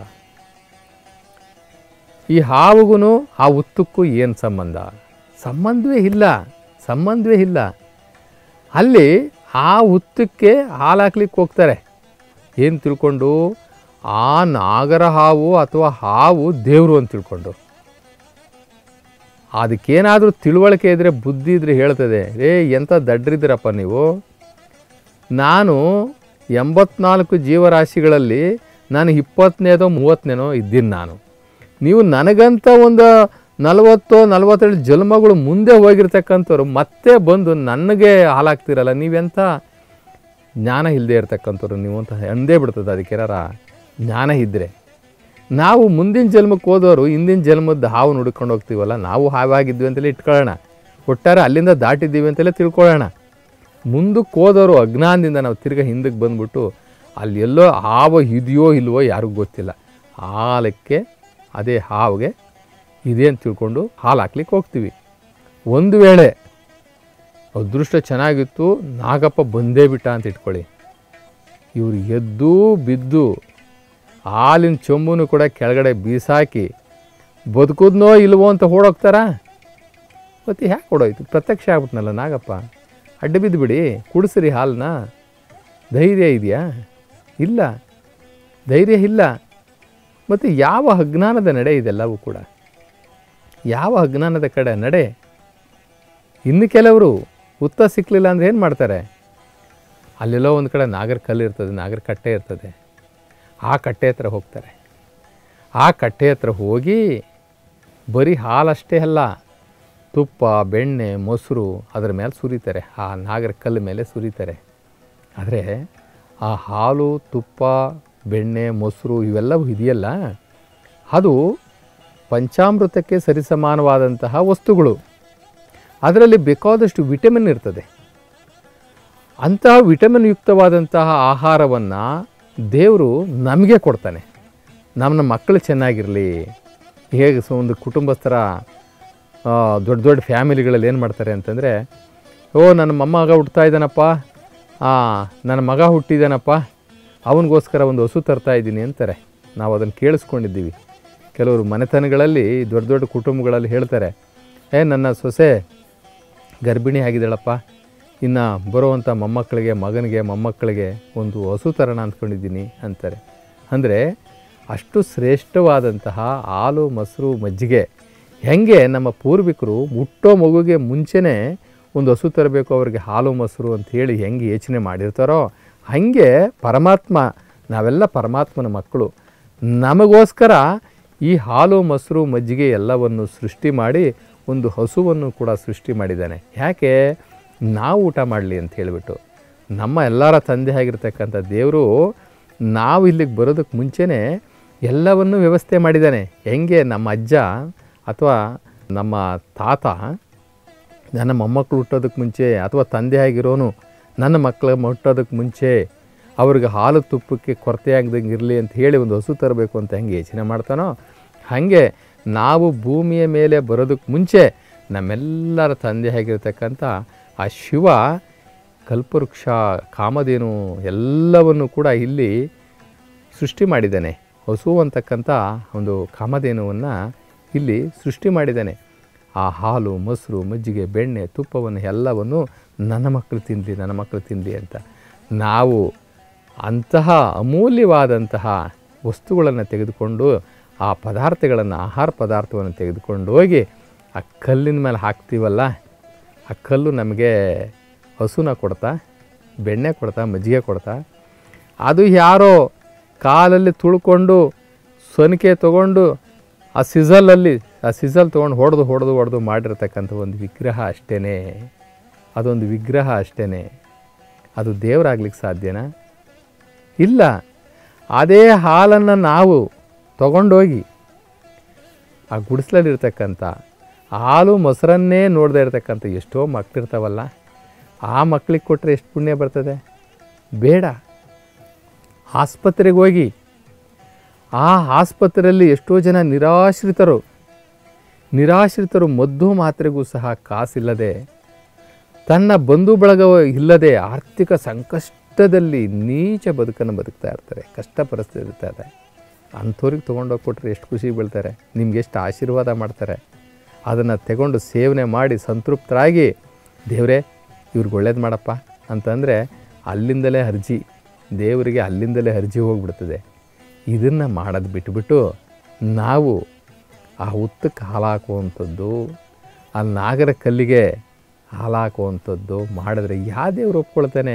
S1: ಈ ಹಾವುಗೂ ಆ ಹುತ್ತಕ್ಕೂ ಏನು ಸಂಬಂಧ ಸಂಬಂಧವೇ ಇಲ್ಲ ಸಂಬಂಧವೇ ಇಲ್ಲ ಅಲ್ಲಿ ಆ ಹುತ್ತಕ್ಕೆ ಹಾಲು ಹಾಕ್ಲಿಕ್ಕೆ ಹೋಗ್ತಾರೆ ಏನು ತಿಳ್ಕೊಂಡು ಆ ನಾಗರ ಹಾವು ಅಥವಾ ಹಾವು ದೇವರು ಅಂತ ತಿಳ್ಕೊಂಡು ಅದಕ್ಕೇನಾದರೂ ತಿಳುವಳಿಕೆ ಇದ್ದರೆ ಬುದ್ಧಿ ಇದ್ರೆ ಹೇಳ್ತದೆ ಏ ಎಂಥ ದಡ್ರಿದ್ದೀರಪ್ಪ ನೀವು ನಾನು ಎಂಬತ್ನಾಲ್ಕು ಜೀವರಾಶಿಗಳಲ್ಲಿ ನಾನು ಇಪ್ಪತ್ತನೇದೋ ಮೂವತ್ತನೇನೋ ಇದ್ದೀನಿ ನಾನು ನೀವು ನನಗಂತ ಒಂದು ನಲವತ್ತೋ ನಲವತ್ತೇಳು ಜನ್ಮಗಳು ಮುಂದೆ ಹೋಗಿರ್ತಕ್ಕಂಥವ್ರು ಮತ್ತೆ ಬಂದು ನನಗೆ ಹಾಲಾಗ್ತಿರಲ್ಲ ನೀವೆಂಥ ಜ್ಞಾನ ಇಲ್ಲದೆ ಇರ್ತಕ್ಕಂಥವ್ರು ನೀವು ಅಂತ ಅಂದೇ ಬಿಡ್ತದೆ ಅದಕ್ಕೇನಾರ ಜ್ಞಾನ ಇದ್ದರೆ ನಾವು ಮುಂದಿನ ಜನ್ಮಕ್ಕೆ ಹೋದವರು ಹಿಂದಿನ ಜನ್ಮದ ಹಾವು ಹುಡ್ಕೊಂಡು ಹೋಗ್ತೀವಲ್ಲ ನಾವು ಹಾವಾಗಿದ್ವಿ ಅಂತಲೇ ಇಟ್ಕೊಳ್ಳೋಣ ಒಟ್ಟಾರೆ ಅಲ್ಲಿಂದ ದಾಟಿದ್ದೀವಿ ಅಂತಲೇ ತಿಳ್ಕೊಳ್ಳೋಣ ಮುಂದಕ್ಕೆ ಹೋದವರು ಅಜ್ಞಾನದಿಂದ ನಾವು ತಿರ್ಗಾ ಹಿಂದಕ್ಕೆ ಬಂದ್ಬಿಟ್ಟು ಅಲ್ಲಿ ಎಲ್ಲೋ ಹಾವು ಇದೆಯೋ ಇಲ್ವೋ ಯಾರಿಗೂ ಗೊತ್ತಿಲ್ಲ ಹಾಲಕ್ಕೆ ಅದೇ ಹಾವಿಗೆ ಇದೆ ಅಂತ ತಿಳ್ಕೊಂಡು ಹಾಲು ಹಾಕ್ಲಿಕ್ಕೆ ಹೋಗ್ತೀವಿ ಒಂದು ವೇಳೆ ಅದೃಷ್ಟ ಚೆನ್ನಾಗಿತ್ತು ನಾಗಪ್ಪ ಬಂದೇ ಬಿಟ್ಟ ಅಂತ ಇಟ್ಕೊಳ್ಳಿ ಇವ್ರು ಎದ್ದು ಬಿದ್ದು ಹಾಲಿನ ಚೊಂಬುನು ಕೂಡ ಕೆಳಗಡೆ ಬೀಸಾಕಿ ಬದುಕುದ್ನೋ ಇಲ್ವೋ ಅಂತ ಓಡೋಗ್ತಾರಾ ಮತ್ತೆ ಯಾಕೆ ಓಡೋಯ್ತು ಪ್ರತ್ಯಕ್ಷ ಆಗ್ಬಿಟ್ನಲ್ಲ ನಾಗಪ್ಪ ಅಡ್ಡ ಬಿದ್ದು ಬಿಡಿ ಕುಡಿಸ್ರಿ ಹಾಲನ್ನ ಧೈರ್ಯ ಇದೆಯಾ ಇಲ್ಲ ಧೈರ್ಯ ಇಲ್ಲ ಮತ್ತು ಯಾವ ಅಜ್ಞಾನದ ನಡೆ ಇದೆಲ್ಲವೂ ಕೂಡ ಯಾವ ಅಜ್ಞಾನದ ಕಡೆ ನಡೆ ಇನ್ನು ಕೆಲವರು ಉತ್ತ ಸಿಕ್ಕಲಿಲ್ಲ ಅಂದರೆ ಏನು ಮಾಡ್ತಾರೆ ಅಲ್ಲೆಲ್ಲೋ ಒಂದು ಕಡೆ ನಾಗರ ಕಲ್ಲು ಇರ್ತದೆ ನಾಗರ ಕಟ್ಟೆ ಇರ್ತದೆ ಆ ಕಟ್ಟೆ ಹತ್ರ ಹೋಗ್ತಾರೆ ಆ ಕಟ್ಟೆ ಹತ್ರ ಹೋಗಿ ಬರೀ ಹಾಲಷ್ಟೇ ಅಲ್ಲ ತುಪ್ಪ ಬೆಣ್ಣೆ ಮೊಸರು ಅದರ ಮೇಲೆ ಸುರಿತಾರೆ ಆ ನಾಗರ ಕಲ್ಲು ಮೇಲೆ ಸುರಿತಾರೆ ಆದರೆ ಆ ಹಾಲು ತುಪ್ಪ ಬೆಣ್ಣೆ ಮೊಸರು ಇವೆಲ್ಲವೂ ಇದೆಯಲ್ಲ ಅದು ಪಂಚಾಮೃತಕ್ಕೆ ಸರಿಸಮಾನವಾದಂತಹ ವಸ್ತುಗಳು ಅದರಲ್ಲಿ ಬೇಕಾದಷ್ಟು ವಿಟಮಿನ್ ಇರ್ತದೆ ಅಂತಹ ವಿಟಮಿನ್ ಯುಕ್ತವಾದಂತಹ ಆಹಾರವನ್ನು ದೇವರು ನಮಗೆ ಕೊಡ್ತಾನೆ ನಮ್ಮ ಮಕ್ಕಳು ಚೆನ್ನಾಗಿರಲಿ ಹೇಗೆ ಸ ಒಂದು ಕುಟುಂಬಸ್ಥರ ಆ, ದೊಡ್ಡ ದೊಡ್ಡ ಫ್ಯಾಮಿಲಿಗಳಲ್ಲಿ ಏನು ಮಾಡ್ತಾರೆ ಅಂತಂದರೆ ಓ ನನ್ನ ಮೊಮ್ಮಗ ಹುಟ್ತಾ ಇದ್ದಾನಪ್ಪ ನನ್ನ ಮಗ ಹುಟ್ಟಿದಾನಪ್ಪ ಅವನಿಗೋಸ್ಕರ ಒಂದು ಹಸು ತರ್ತಾ ಇದ್ದೀನಿ ಅಂತಾರೆ ನಾವು ಅದನ್ನು ಕೇಳಿಸ್ಕೊಂಡಿದ್ದೀವಿ ಕೆಲವರು ಮನೆತನಗಳಲ್ಲಿ ದೊಡ್ಡ ದೊಡ್ಡ ಕುಟುಂಬಗಳಲ್ಲಿ ಹೇಳ್ತಾರೆ ಏ ನನ್ನ ಸೊಸೆ ಗರ್ಭಿಣಿ ಆಗಿದ್ದಾಳಪ್ಪ ಇನ್ನು ಬರುವಂಥ ಮೊಮ್ಮಕ್ಕಳಿಗೆ ಮಗನಿಗೆ ಮೊಮ್ಮಕ್ಕಳಿಗೆ ಒಂದು ಹಸು ತರೋಣ ಅಂದ್ಕೊಂಡಿದ್ದೀನಿ ಅಂತಾರೆ ಅಂದರೆ ಅಷ್ಟು ಶ್ರೇಷ್ಠವಾದಂತಹ ಹಾಲು ಮೊಸರು ಮಜ್ಜಿಗೆ ಹೆಂಗೆ ನಮ್ಮ ಪೂರ್ವಿಕರು ಹುಟ್ಟೋ ಮಗುಗೆ ಮುಂಚೆನೇ ಒಂದು ಹಸು ತರಬೇಕು ಅವ್ರಿಗೆ ಹಾಲು ಮೊಸರು ಅಂತ ಹೇಳಿ ಹೆಂಗೆ ಯೋಚನೆ ಮಾಡಿರ್ತಾರೋ ಹಾಗೆ ಪರಮಾತ್ಮ ನಾವೆಲ್ಲ ಪರಮಾತ್ಮನ ಮಕ್ಕಳು ನಮಗೋಸ್ಕರ ಈ ಹಾಲು ಮೊಸರು ಮಜ್ಜಿಗೆ ಎಲ್ಲವನ್ನು ಸೃಷ್ಟಿ ಮಾಡಿ ಒಂದು ಹಸುವನ್ನು ಕೂಡ ಸೃಷ್ಟಿ ಮಾಡಿದ್ದಾನೆ ಯಾಕೆ ನಾವು ಊಟ ಮಾಡಲಿ ಅಂತ ಹೇಳಿಬಿಟ್ಟು ನಮ್ಮ ಎಲ್ಲರ ತಂದೆ ಆಗಿರ್ತಕ್ಕಂಥ ದೇವರು ನಾವು ಇಲ್ಲಿಗೆ ಬರೋದಕ್ಕೆ ಮುಂಚೆನೇ ಎಲ್ಲವನ್ನು ವ್ಯವಸ್ಥೆ ಮಾಡಿದ್ದಾನೆ ಹೆಂಗೆ ನಮ್ಮ ಅಜ್ಜ ಅಥವಾ ನಮ್ಮ ತಾತ ನನ್ನ ಮೊಮ್ಮಕ್ಕಳು ಹುಟ್ಟೋದಕ್ಕೆ ಮುಂಚೆ ಅಥವಾ ತಂದೆ ಆಗಿರೋನು ನನ್ನ ಮಕ್ಕಳು ಹುಟ್ಟೋದಕ್ಕೆ ಮುಂಚೆ ಅವ್ರಿಗೆ ಹಾಲು ತುಪ್ಪಕ್ಕೆ ಕೊರತೆ ಆಗದಂಗೆ ಇರಲಿ ಅಂತ ಹೇಳಿ ಒಂದು ಹಸು ತರಬೇಕು ಅಂತ ಹೆಂಗೆ ಯೋಚನೆ ಮಾಡ್ತಾನೋ ಹಾಗೆ ನಾವು ಭೂಮಿಯ ಮೇಲೆ ಬರೋದಕ್ಕೆ ಮುಂಚೆ ನಮ್ಮೆಲ್ಲರ ತಂದೆ ಆಗಿರ್ತಕ್ಕಂಥ ಆ ಶಿವ ಕಲ್ಪವೃಕ್ಷ ಕಾಮಧೇನು ಎಲ್ಲವನ್ನು ಕೂಡ ಇಲ್ಲಿ ಸೃಷ್ಟಿ ಮಾಡಿದ್ದಾನೆ ಹಸು ಅಂತಕ್ಕಂಥ ಒಂದು ಕಾಮಧೇನುವನ್ನು ಇಲ್ಲಿ ಸೃಷ್ಟಿ ಮಾಡಿದ್ದಾನೆ ಆ ಹಾಲು ಮೊಸರು ಮಜ್ಜಿಗೆ ಬೆಣ್ಣೆ ತುಪ್ಪವನ್ನು ಎಲ್ಲವನ್ನು ನನ್ನ ಮಕ್ಕಳು ತಿನ್ನಲಿ ನನ್ನ ಮಕ್ಕಳು ತಿನ್ನಲಿ ಅಂತ ನಾವು ಅಂತಹ ಅಮೂಲ್ಯವಾದಂತಹ ವಸ್ತುಗಳನ್ನು ತೆಗೆದುಕೊಂಡು ಆ ಪದಾರ್ಥಗಳನ್ನು ಆಹಾರ ಪದಾರ್ಥವನ್ನು ತೆಗೆದುಕೊಂಡು ಹೋಗಿ ಆ ಕಲ್ಲಿನ ಮೇಲೆ ಹಾಕ್ತೀವಲ್ಲ ಆ ಕಲ್ಲು ನಮಗೆ ಹಸುನ ಕೊಡ್ತಾ ಬೆಣ್ಣೆ ಕೊಡ್ತಾ ಮಜ್ಜಿಗೆ ಕೊಡ್ತಾ ಅದು ಯಾರೋ ಕಾಲಲ್ಲಿ ತುಳ್ಕೊಂಡು ಸೊನಿಕೆ ತೊಗೊಂಡು ಆ ಸಿಝಲಲ್ಲಿ ಆ ಸಿಝಲ್ ತೊಗೊಂಡು ಹೊಡೆದು ಹೊಡೆದು ಹೊಡೆದು ಮಾಡಿರ್ತಕ್ಕಂಥ ಒಂದು ವಿಗ್ರಹ ಅಷ್ಟೇ ಅದೊಂದು ವಿಗ್ರಹ ಅಷ್ಟೇ ಅದು ದೇವರಾಗ್ಲಿಕ್ಕೆ ಸಾಧ್ಯನಾ ಇಲ್ಲ ಅದೇ ಹಾಲನ್ನು ನಾವು ತಗೊಂಡೋಗಿ ಆ ಗುಡಿಸ್ಲಲ್ಲಿರ್ತಕ್ಕಂಥ ಹಾಲು ಮೊಸರನ್ನೇ ನೋಡದೇ ಇರತಕ್ಕಂಥ ಎಷ್ಟೋ ಮಕ್ಕಳಿರ್ತಾವಲ್ಲ ಆ ಮಕ್ಕಳಿಗೆ ಕೊಟ್ಟರೆ ಎಷ್ಟು ಪುಣ್ಯ ಬರ್ತದೆ ಬೇಡ ಆಸ್ಪತ್ರೆಗೆ ಹೋಗಿ ಆ ಆಸ್ಪತ್ರೆಯಲ್ಲಿ ಎಷ್ಟೋ ಜನ ನಿರಾಶ್ರಿತರು ನಿರಾಶ್ರಿತರು ಮದ್ದು ಮಾತ್ರೆಗೂ ಸಹ ಕಾಸಿಲ್ಲದೆ ತನ್ನ ಬಂಧು ಬಳಗ ಇಲ್ಲದೆ ಆರ್ಥಿಕ ಸಂಕಷ್ಟದಲ್ಲಿ ನೀಚ ಬದುಕನ್ನು ಬದುಕ್ತಾ ಇರ್ತಾರೆ ಕಷ್ಟ ಪರಿಸ್ಥಿತಿ ಇರ್ತಾರೆ ಅಂಥವ್ರಿಗೆ ತೊಗೊಂಡೋಗಿ ಕೊಟ್ಟರೆ ಎಷ್ಟು ಖುಷಿ ಬೀಳ್ತಾರೆ ನಿಮ್ಗೆ ಎಷ್ಟು ಆಶೀರ್ವಾದ ಮಾಡ್ತಾರೆ ಅದನ್ನು ತಗೊಂಡು ಸೇವನೆ ಮಾಡಿ ಸಂತೃಪ್ತರಾಗಿ ದೇವರೇ ಇವ್ರಿಗೆ ಒಳ್ಳೇದು ಮಾಡಪ್ಪ ಅಂತಂದರೆ ಅಲ್ಲಿಂದಲೇ ಅರ್ಜಿ ದೇವರಿಗೆ ಅಲ್ಲಿಂದಲೇ ಅರ್ಜಿ ಹೋಗ್ಬಿಡ್ತದೆ ಇದನ್ನು ಮಾಡೋದು ಬಿಟ್ಬಿಟ್ಟು ನಾವು ಆ ಹುತ್ತಕ್ಕೆ ಹಾಲು ಹಾಕುವಂಥದ್ದು ಆ ನಾಗರ ಕಲ್ಲಿಗೆ ಹಾಲು ಹಾಕುವಂಥದ್ದು ಮಾಡಿದ್ರೆ ಯಾವ ದೇವ್ರು ಒಪ್ಕೊಳ್ತಾನೆ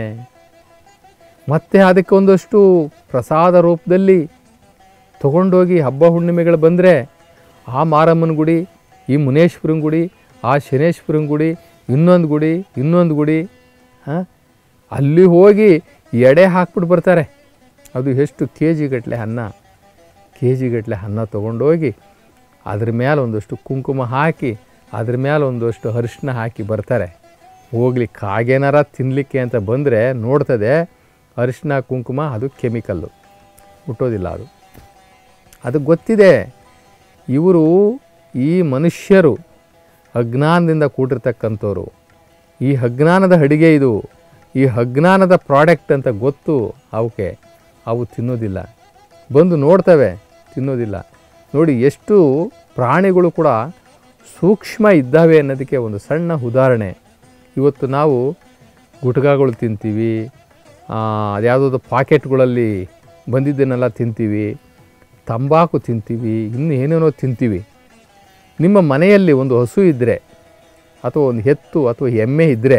S1: ಮತ್ತು ಅದಕ್ಕೆ ಒಂದಷ್ಟು ಪ್ರಸಾದ ರೂಪದಲ್ಲಿ ತೊಗೊಂಡೋಗಿ ಹಬ್ಬ ಹುಣ್ಣಿಮೆಗಳು ಬಂದರೆ ಆ ಮಾರಮ್ಮನ ಗುಡಿ ಈ ಮುನೇಶ್ವರನ ಗುಡಿ ಆ ಶನೇಶ್ವರನ ಗುಡಿ ಇನ್ನೊಂದು ಗುಡಿ ಇನ್ನೊಂದು ಗುಡಿ ಹಾಂ ಅಲ್ಲಿ ಹೋಗಿ ಎಡೆ ಹಾಕ್ಬಿಟ್ಟು ಬರ್ತಾರೆ ಅದು ಎಷ್ಟು ಕೆ ಜಿಗಟ್ಟಲೆ ಅನ್ನ ಕೆ ಜಿಗಟ್ಟಲೆ ಅನ್ನ ತೊಗೊಂಡೋಗಿ ಅದ್ರ ಮೇಲೆ ಒಂದಷ್ಟು ಕುಂಕುಮ ಹಾಕಿ ಅದ್ರ ಮೇಲೆ ಒಂದಷ್ಟು ಅರಿಶಿನ ಹಾಕಿ ಬರ್ತಾರೆ ಹೋಗ್ಲಿ ಕಾಗೇನಾರ ತಿನ್ನಲಿಕ್ಕೆ ಅಂತ ಬಂದರೆ ನೋಡ್ತದೆ ಅರಿಶಿನ ಕುಂಕುಮ ಅದು ಕೆಮಿಕಲ್ಲು ಹುಟ್ಟೋದಿಲ್ಲ ಅದು ಅದು ಗೊತ್ತಿದೆ ಇವರು ಈ ಮನುಷ್ಯರು ಅಜ್ಞಾನದಿಂದ ಕೂಡಿರ್ತಕ್ಕಂಥವ್ರು ಈ ಅಜ್ಞಾನದ ಅಡಿಗೆ ಇದು ಈ ಅಜ್ಞಾನದ ಪ್ರಾಡಕ್ಟ್ ಅಂತ ಗೊತ್ತು ಅವಕ್ಕೆ ಅವು ತಿನ್ನೋದಿಲ್ಲ ಬಂದು ನೋಡ್ತವೆ ತಿನ್ನೋದಿಲ್ಲ ನೋಡಿ ಎಷ್ಟು ಪ್ರಾಣಿಗಳು ಕೂಡ ಸೂಕ್ಷ್ಮ ಇದ್ದಾವೆ ಅನ್ನೋದಕ್ಕೆ ಒಂದು ಸಣ್ಣ ಉದಾಹರಣೆ ಇವತ್ತು ನಾವು ಗುಟ್ಕಾಗಳು ತಿಂತೀವಿ ಅದ್ಯಾವುದೋ ಪಾಕೆಟ್ಗಳಲ್ಲಿ ಬಂದಿದ್ದನ್ನೆಲ್ಲ ತಿಂತೀವಿ ತಂಬಾಕು ತಿಂತೀವಿ ಇನ್ನು ಏನೇನೋ ತಿಂತೀವಿ ನಿಮ್ಮ ಮನೆಯಲ್ಲಿ ಒಂದು ಹಸು ಇದ್ದರೆ ಅಥವಾ ಒಂದು ಎತ್ತು ಅಥವಾ ಎಮ್ಮೆ ಇದ್ದರೆ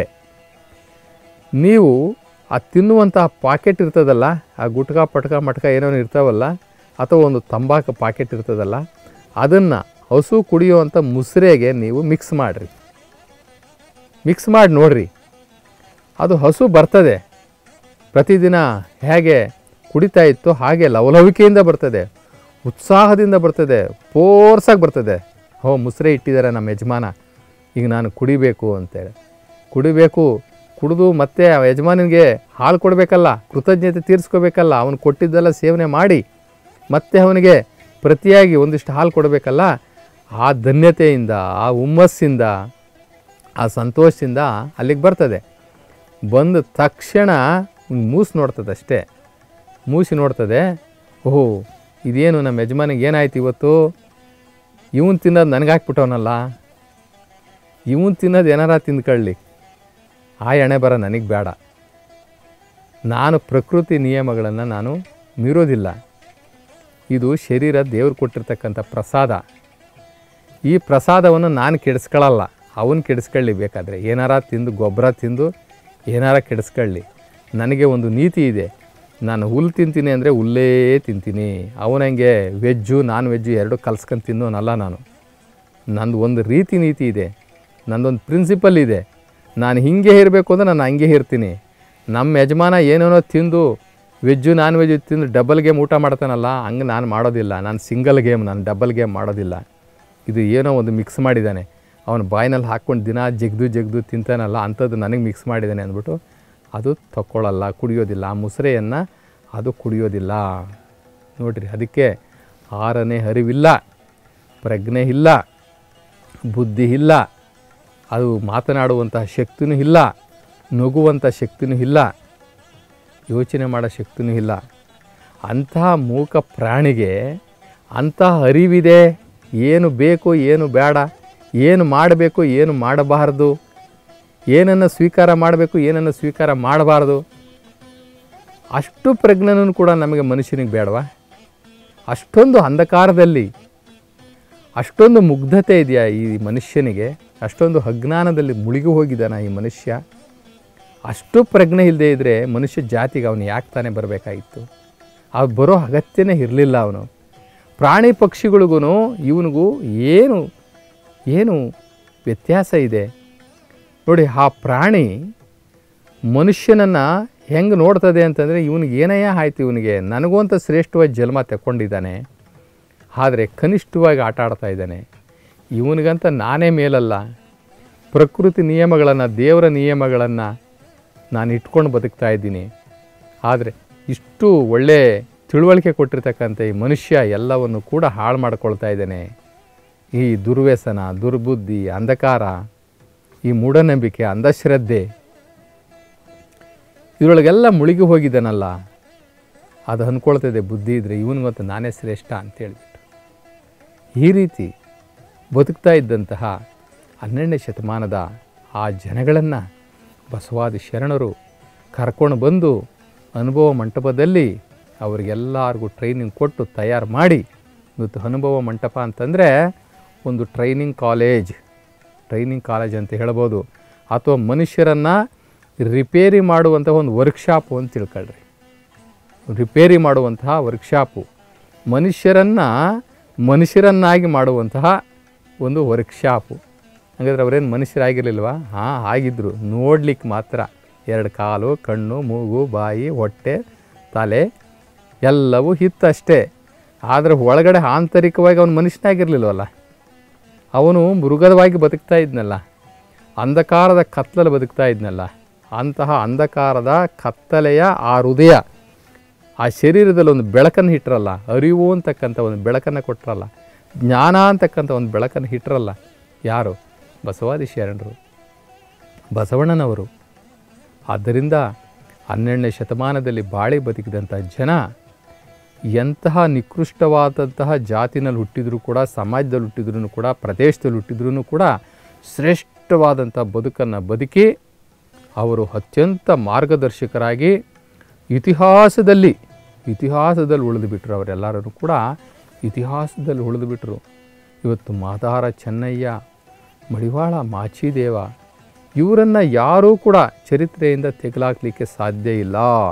S1: ನೀವು ಆ ತಿನ್ನುವಂತಹ ಪಾಕೆಟ್ ಇರ್ತದಲ್ಲ ಆ ಗುಟ್ಕ ಪಟ್ಕ ಮಟ್ಕ ಏನೇನೋ ಇರ್ತಾವಲ್ಲ ಅಥವಾ ಒಂದು ತಂಬಾಕು ಪಾಕೆಟ್ ಇರ್ತದಲ್ಲ ಅದನ್ನು ಹಸು ಕುಡಿಯುವಂಥ ಮುಸ್ರೆಗೆ ನೀವು ಮಿಕ್ಸ್ ಮಾಡಿರಿ ಮಿಕ್ಸ್ ಮಾಡಿ ನೋಡ್ರಿ ಅದು ಹಸು ಬರ್ತದೆ ಪ್ರತಿದಿನ ಹೇಗೆ ಕುಡಿತಾ ಇತ್ತು ಹಾಗೆ ಲವಲವಿಕೆಯಿಂದ ಬರ್ತದೆ ಉತ್ಸಾಹದಿಂದ ಬರ್ತದೆ ಫೋರ್ಸಾಗಿ ಬರ್ತದೆ ಹೋ ಮುಸ್ರೆ ಇಟ್ಟಿದ್ದಾರೆ ನಮ್ಮ ಯಜಮಾನ ಈಗ ನಾನು ಕುಡಿಬೇಕು ಅಂತೇಳಿ ಕುಡಿಬೇಕು ಕುಡಿದು ಮತ್ತೆ ಆ ಯಜಮಾನಿಗೆ ಹಾಲು ಕೊಡಬೇಕಲ್ಲ ಕೃತಜ್ಞತೆ ತೀರಿಸ್ಕೋಬೇಕಲ್ಲ ಅವನು ಕೊಟ್ಟಿದ್ದೆಲ್ಲ ಸೇವನೆ ಮಾಡಿ ಮತ್ತೆ ಅವನಿಗೆ ಪ್ರತಿಯಾಗಿ ಒಂದಿಷ್ಟು ಹಾಲು ಕೊಡಬೇಕಲ್ಲ ಆ ಧನ್ಯತೆಯಿಂದ ಆ ಹುಮ್ಮಸ್ಸಿಂದ ಆ ಸಂತೋಷದಿಂದ ಅಲ್ಲಿಗೆ ಬರ್ತದೆ ಬಂದ ತಕ್ಷಣ ಮೂಸು ನೋಡ್ತದೆ ಅಷ್ಟೇ ಮೂಸಿ ನೋಡ್ತದೆ ಓಹೋ ಇದೇನು ನಮ್ಮ ಯಜಮಾನಿಗೆ ಏನಾಯ್ತು ಇವತ್ತು ಇವನು ತಿನ್ನೋದು ನನಗೆ ಹಾಕ್ಬಿಟ್ಟವನಲ್ಲ ಇವನು ತಿನ್ನೋದು ಏನಾರ ತಿಂದ್ಕೊಳ್ಳಿ ಆ ಎಣೆ ಬರ ನನಗೆ ಬೇಡ ನಾನು ಪ್ರಕೃತಿ ನಿಯಮಗಳನ್ನು ನಾನು ಮೀರೋದಿಲ್ಲ ಇದು ಶರೀರ ದೇವ್ರು ಕೊಟ್ಟಿರ್ತಕ್ಕಂಥ ಪ್ರಸಾದ ಈ ಪ್ರಸಾದವನ್ನು ನಾನು ಕೆಡಿಸ್ಕೊಳ್ಳಲ್ಲ ಅವನು ಕೆಡಿಸ್ಕೊಳ್ಳಿ ಬೇಕಾದರೆ ಏನಾರ ತಿಂದು ಗೊಬ್ಬರ ತಿಂದು ಏನಾರ ಕೆಡಿಸ್ಕೊಳ್ಳಿ ನನಗೆ ಒಂದು ನೀತಿ ಇದೆ ನಾನು ಹುಲ್ಲು ತಿಂತೀನಿ ಅಂದರೆ ಹುಲ್ಲೇ ತಿಂತೀನಿ ಅವನಂಗೆ ವೆಜ್ಜು ನಾನ್ ವೆಜ್ಜು ಎರಡು ಕಲ್ಸ್ಕೊಂಡು ತಿನ್ನೋನಲ್ಲ ನಾನು ನಂದು ಒಂದು ರೀತಿ ನೀತಿ ಇದೆ ನಂದೊಂದು ಪ್ರಿನ್ಸಿಪಲ್ ಇದೆ ನಾನು ಹಿಂಗೆ ಇರಬೇಕು ಅಂದರೆ ನಾನು ಹಂಗೆ ಇರ್ತೀನಿ ನಮ್ಮ ಯಜಮಾನ ಏನೇನೋ ತಿಂದು ವೆಜ್ಜು ನಾನ್ ವೆಜ್ಜು ತಿಂದು ಡಬಲ್ ಗೇಮ್ ಊಟ ಮಾಡ್ತಾನಲ್ಲ ಹಂಗೆ ನಾನು ಮಾಡೋದಿಲ್ಲ ನಾನು ಸಿಂಗಲ್ ಗೇಮ್ ನಾನು ಡಬಲ್ ಗೇಮ್ ಮಾಡೋದಿಲ್ಲ ಇದು ಏನೋ ಒಂದು ಮಿಕ್ಸ್ ಮಾಡಿದ್ದಾನೆ ಅವನು ಬಾಯಿನಲ್ಲಿ ಹಾಕ್ಕೊಂಡು ದಿನ ಜಗ್ದು ಜಗ್ದು ತಿಂತಾನಲ್ಲ ಅಂಥದ್ದು ನನಗೆ ಮಿಕ್ಸ್ ಮಾಡಿದ್ದಾನೆ ಅಂದ್ಬಿಟ್ಟು ಅದು ತಗೊಳ್ಳಲ್ಲ ಕುಡಿಯೋದಿಲ್ಲ ಆ ಮುಸ್ರೆಯನ್ನು ಅದು ಕುಡಿಯೋದಿಲ್ಲ ನೋಡ್ರಿ ಅದಕ್ಕೆ ಆರನೇ ಅರಿವಿಲ್ಲ ಪ್ರಜ್ಞೆ ಇಲ್ಲ ಬುದ್ಧಿ ಇಲ್ಲ ಅದು ಮಾತನಾಡುವಂತಹ ಶಕ್ತಿನೂ ಇಲ್ಲ ನಗುವಂಥ ಶಕ್ತಿನೂ ಇಲ್ಲ ಯೋಚನೆ ಮಾಡೋ ಶಕ್ತಿನೂ ಇಲ್ಲ ಅಂತಹ ಮೂಕ ಪ್ರಾಣಿಗೆ ಅಂತಹ ಅರಿವಿದೆ ಏನು ಬೇಕು ಏನು ಬೇಡ ಏನು ಮಾಡಬೇಕು ಏನು ಮಾಡಬಾರ್ದು ಏನನ್ನು ಸ್ವೀಕಾರ ಮಾಡಬೇಕು ಏನನ್ನು ಸ್ವೀಕಾರ ಮಾಡಬಾರ್ದು ಅಷ್ಟು ಪ್ರಜ್ಞನೂ ಕೂಡ ನಮಗೆ ಮನುಷ್ಯನಿಗೆ ಬೇಡವಾ ಅಷ್ಟೊಂದು ಅಂಧಕಾರದಲ್ಲಿ ಅಷ್ಟೊಂದು ಮುಗ್ಧತೆ ಇದೆಯಾ ಈ ಮನುಷ್ಯನಿಗೆ ಅಷ್ಟೊಂದು ಅಜ್ಞಾನದಲ್ಲಿ ಮುಳುಗಿ ಹೋಗಿದ್ದಾನ ಈ ಮನುಷ್ಯ ಅಷ್ಟು ಪ್ರಜ್ಞೆ ಇಲ್ಲದೆ ಇದ್ದರೆ ಮನುಷ್ಯ ಜಾತಿಗೆ ಅವನು ಯಾಕೆ ತಾನೇ ಬರಬೇಕಾಗಿತ್ತು ಅವ್ರು ಬರೋ ಅಗತ್ಯನೇ ಇರಲಿಲ್ಲ ಅವನು ಪ್ರಾಣಿ ಪಕ್ಷಿಗಳಿಗೂ ಇವನಿಗೂ ಏನು ಏನು ವ್ಯತ್ಯಾಸ ಇದೆ ನೋಡಿ ಆ ಪ್ರಾಣಿ ಮನುಷ್ಯನನ್ನು ಹೆಂಗೆ ನೋಡ್ತದೆ ಅಂತಂದರೆ ಇವನಿಗೆ ಏನಯ್ಯ ಆಯ್ತು ಇವನಿಗೆ ನನಗೂ ಅಂತ ಶ್ರೇಷ್ಠವಾಗಿ ಜನ್ಮ ತಗೊಂಡಿದ್ದಾನೆ ಆದರೆ ಕನಿಷ್ಠವಾಗಿ ಆಟ ಆಡ್ತಾ ಇದ್ದಾನೆ ಇವನಿಗಂತ ನಾನೇ ಮೇಲಲ್ಲ ಪ್ರಕೃತಿ ನಿಯಮಗಳನ್ನು ದೇವರ ನಿಯಮಗಳನ್ನು ನಾನು ಇಟ್ಕೊಂಡು ಬದುಕ್ತಾ ಇದ್ದೀನಿ ಆದರೆ ಇಷ್ಟು ಒಳ್ಳೆ ತಿಳುವಳಿಕೆ ಕೊಟ್ಟಿರ್ತಕ್ಕಂಥ ಈ ಮನುಷ್ಯ ಎಲ್ಲವನ್ನು ಕೂಡ ಹಾಳು ಮಾಡ್ಕೊಳ್ತಾ ಇದ್ದಾನೆ ಈ ದುರ್ವ್ಯಸನ ದುರ್ಬುದ್ಧಿ ಅಂಧಕಾರ ಈ ಮೂಢನಂಬಿಕೆ ಅಂಧಶ್ರದ್ಧೆ ಇದರೊಳಗೆಲ್ಲ ಮುಳುಗಿ ಹೋಗಿದ್ದಾನಲ್ಲ ಅದು ಅಂದ್ಕೊಳ್ತಿದೆ ಬುದ್ಧಿ ಇದ್ದರೆ ಇವನಿಗಂತೂ ನಾನೇ ಶ್ರೇಷ್ಠ ಅಂತೇಳ್ಬಿಟ್ಟು ಈ ರೀತಿ ಬದುಕ್ತಾ ಇದ್ದಂತಹ ಹನ್ನೆರಡನೇ ಶತಮಾನದ ಆ ಜನಗಳನ್ನು ಬಸವಾದಿ ಶರಣರು ಕರ್ಕೊಂಡು ಬಂದು ಅನುಭವ ಮಂಟಪದಲ್ಲಿ ಅವರಿಗೆಲ್ಲರಿಗೂ ಟ್ರೈನಿಂಗ್ ಕೊಟ್ಟು ತಯಾರು ಮಾಡಿ ಇವತ್ತು ಅನುಭವ ಮಂಟಪ ಅಂತಂದರೆ ಒಂದು ಟ್ರೈನಿಂಗ್ ಕಾಲೇಜ್ ಟ್ರೈನಿಂಗ್ ಕಾಲೇಜ್ ಅಂತ ಹೇಳ್ಬೋದು ಅಥವಾ ಮನುಷ್ಯರನ್ನು ರಿಪೇರಿ ಮಾಡುವಂಥ ಒಂದು ವರ್ಕ್ಶಾಪು ಅಂತ ತಿಳ್ಕೊಳ್ರಿ ರಿಪೇರಿ ಮಾಡುವಂತಹ ವರ್ಕ್ಶಾಪು ಮನುಷ್ಯರನ್ನು ಮನುಷ್ಯರನ್ನಾಗಿ ಮಾಡುವಂತಹ ಒಂದು ವರ್ಕ್ಶಾಪು ಹಾಗಾದ್ರೆ ಅವರೇನು ಮನುಷ್ಯರಾಗಿರಲಿಲ್ವಾ ಹಾಂ ಆಗಿದ್ದರು ನೋಡ್ಲಿಕ್ಕೆ ಮಾತ್ರ ಎರಡು ಕಾಲು ಕಣ್ಣು ಮೂಗು ಬಾಯಿ ಹೊಟ್ಟೆ ತಲೆ ಎಲ್ಲವೂ ಹಿತ್ತಷ್ಟೇ ಆದರೆ ಒಳಗಡೆ ಆಂತರಿಕವಾಗಿ ಅವನು ಮನುಷ್ಯನಾಗಿರಲಿಲ್ವಲ್ಲ ಅವನು ಮೃಗದವಾಗಿ ಬದುಕ್ತಾ ಇದ್ನಲ್ಲ ಅಂಧಕಾರದ ಕತ್ತಲಲ್ಲಿ ಬದುಕ್ತಾ ಇದ್ನಲ್ಲ ಅಂತಹ ಅಂಧಕಾರದ ಕತ್ತಲೆಯ ಆ ಹೃದಯ ಆ ಶರೀರದಲ್ಲಿ ಒಂದು ಬೆಳಕನ್ನು ಇಟ್ಟರಲ್ಲ ಅರಿವು ಅಂತಕ್ಕಂಥ ಒಂದು ಬೆಳಕನ್ನು ಕೊಟ್ಟರಲ್ಲ ಜ್ಞಾನ ಅಂತಕ್ಕಂಥ ಒಂದು ಬೆಳಕನ್ನು ಇಟ್ಟರಲ್ಲ ಯಾರು ಬಸವಾದಿ ಶರಣರು ಬಸವಣ್ಣನವರು ಆದ್ದರಿಂದ ಹನ್ನೆರಡನೇ ಶತಮಾನದಲ್ಲಿ ಬಾಳಿ ಬದುಕಿದಂಥ ಜನ ಎಂತಹ ನಿಕೃಷ್ಟವಾದಂತಹ ಜಾತಿನಲ್ಲಿ ಹುಟ್ಟಿದರೂ ಕೂಡ ಸಮಾಜದಲ್ಲಿ ಹುಟ್ಟಿದ್ರೂ ಕೂಡ ಪ್ರದೇಶದಲ್ಲಿ ಹುಟ್ಟಿದ್ರೂ ಕೂಡ ಶ್ರೇಷ್ಠವಾದಂಥ ಬದುಕನ್ನು ಬದುಕಿ ಅವರು ಅತ್ಯಂತ ಮಾರ್ಗದರ್ಶಕರಾಗಿ ಇತಿಹಾಸದಲ್ಲಿ ಇತಿಹಾಸದಲ್ಲಿ ಉಳಿದು ಬಿಟ್ಟರು ಅವರೆಲ್ಲರೂ ಕೂಡ ಇತಿಹಾಸದಲ್ಲಿ ಉಳಿದು ಬಿಟ್ಟರು ಇವತ್ತು ಮಾದಾರ ಚೆನ್ನಯ್ಯ ಮಡಿವಾಳ ಮಾಚಿದೇವ ಇವರನ್ನು ಯಾರೂ ಕೂಡ ಚರಿತ್ರೆಯಿಂದ ತೆಗೆಲಾಕ್ಲಿಕ್ಕೆ ಸಾಧ್ಯ ಇಲ್ಲ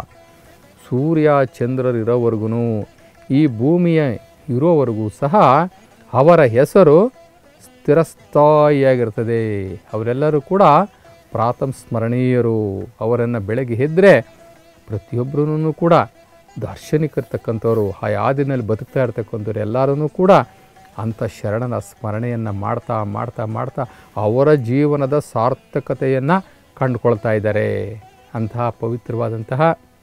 S1: ಸೂರ್ಯ ಚಂದ್ರರು ಇರೋವರೆಗೂ ಈ ಭೂಮಿಯ ಇರೋವರೆಗೂ ಸಹ ಅವರ ಹೆಸರು ಸ್ಥಿರಸ್ಥಾಯಿಯಾಗಿರ್ತದೆ ಅವರೆಲ್ಲರೂ ಕೂಡ ಪ್ರಾತಃ ಸ್ಮರಣೀಯರು ಅವರನ್ನು ಬೆಳಗ್ಗೆ ಎದ್ದರೆ ಪ್ರತಿಯೊಬ್ಬರೂ ಕೂಡ ದಾರ್ಶನಿಕರ್ತಕ್ಕಂಥವ್ರು ಆ ಯಾದಿನಲ್ಲಿ ಬದುಕ್ತಾ ಇರ್ತಕ್ಕಂಥವ್ರು ಎಲ್ಲರೂ ಕೂಡ ಅಂಥ ಶರಣನ ಸ್ಮರಣೆಯನ್ನು ಮಾಡ್ತಾ ಮಾಡ್ತಾ ಮಾಡ್ತಾ ಅವರ ಜೀವನದ ಸಾರ್ಥಕತೆಯನ್ನು ಕಂಡುಕೊಳ್ತಾ ಇದ್ದಾರೆ ಅಂತಹ ಪವಿತ್ರವಾದಂತಹ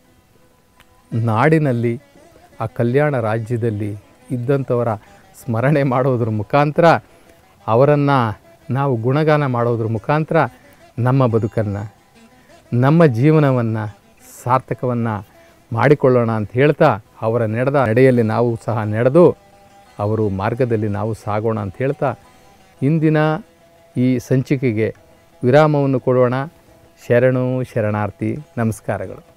S1: ನಾಡಿನಲ್ಲಿ ಆ ಕಲ್ಯಾಣ ರಾಜ್ಯದಲ್ಲಿ ಇದ್ದಂಥವರ ಸ್ಮರಣೆ ಮಾಡೋದ್ರ ಮುಖಾಂತರ ಅವರನ್ನು ನಾವು ಗುಣಗಾನ ಮಾಡೋದ್ರ ಮುಖಾಂತರ ನಮ್ಮ ಬದುಕನ್ನು ನಮ್ಮ ಜೀವನವನ್ನು ಸಾರ್ಥಕವನ್ನು ಮಾಡಿಕೊಳ್ಳೋಣ ಅಂತ ಹೇಳ್ತಾ ಅವರ ನಡೆದ ನಡೆಯಲ್ಲಿ ನಾವು ಸಹ ನಡೆದು ಅವರು ಮಾರ್ಗದಲ್ಲಿ ನಾವು ಸಾಗೋಣ ಅಂತ ಹೇಳ್ತಾ ಇಂದಿನ ಈ ಸಂಚಿಕೆಗೆ ವಿರಾಮವನ್ನು ಕೊಡೋಣ ಶರಣು ಶರಣಾರ್ಥಿ ನಮಸ್ಕಾರಗಳು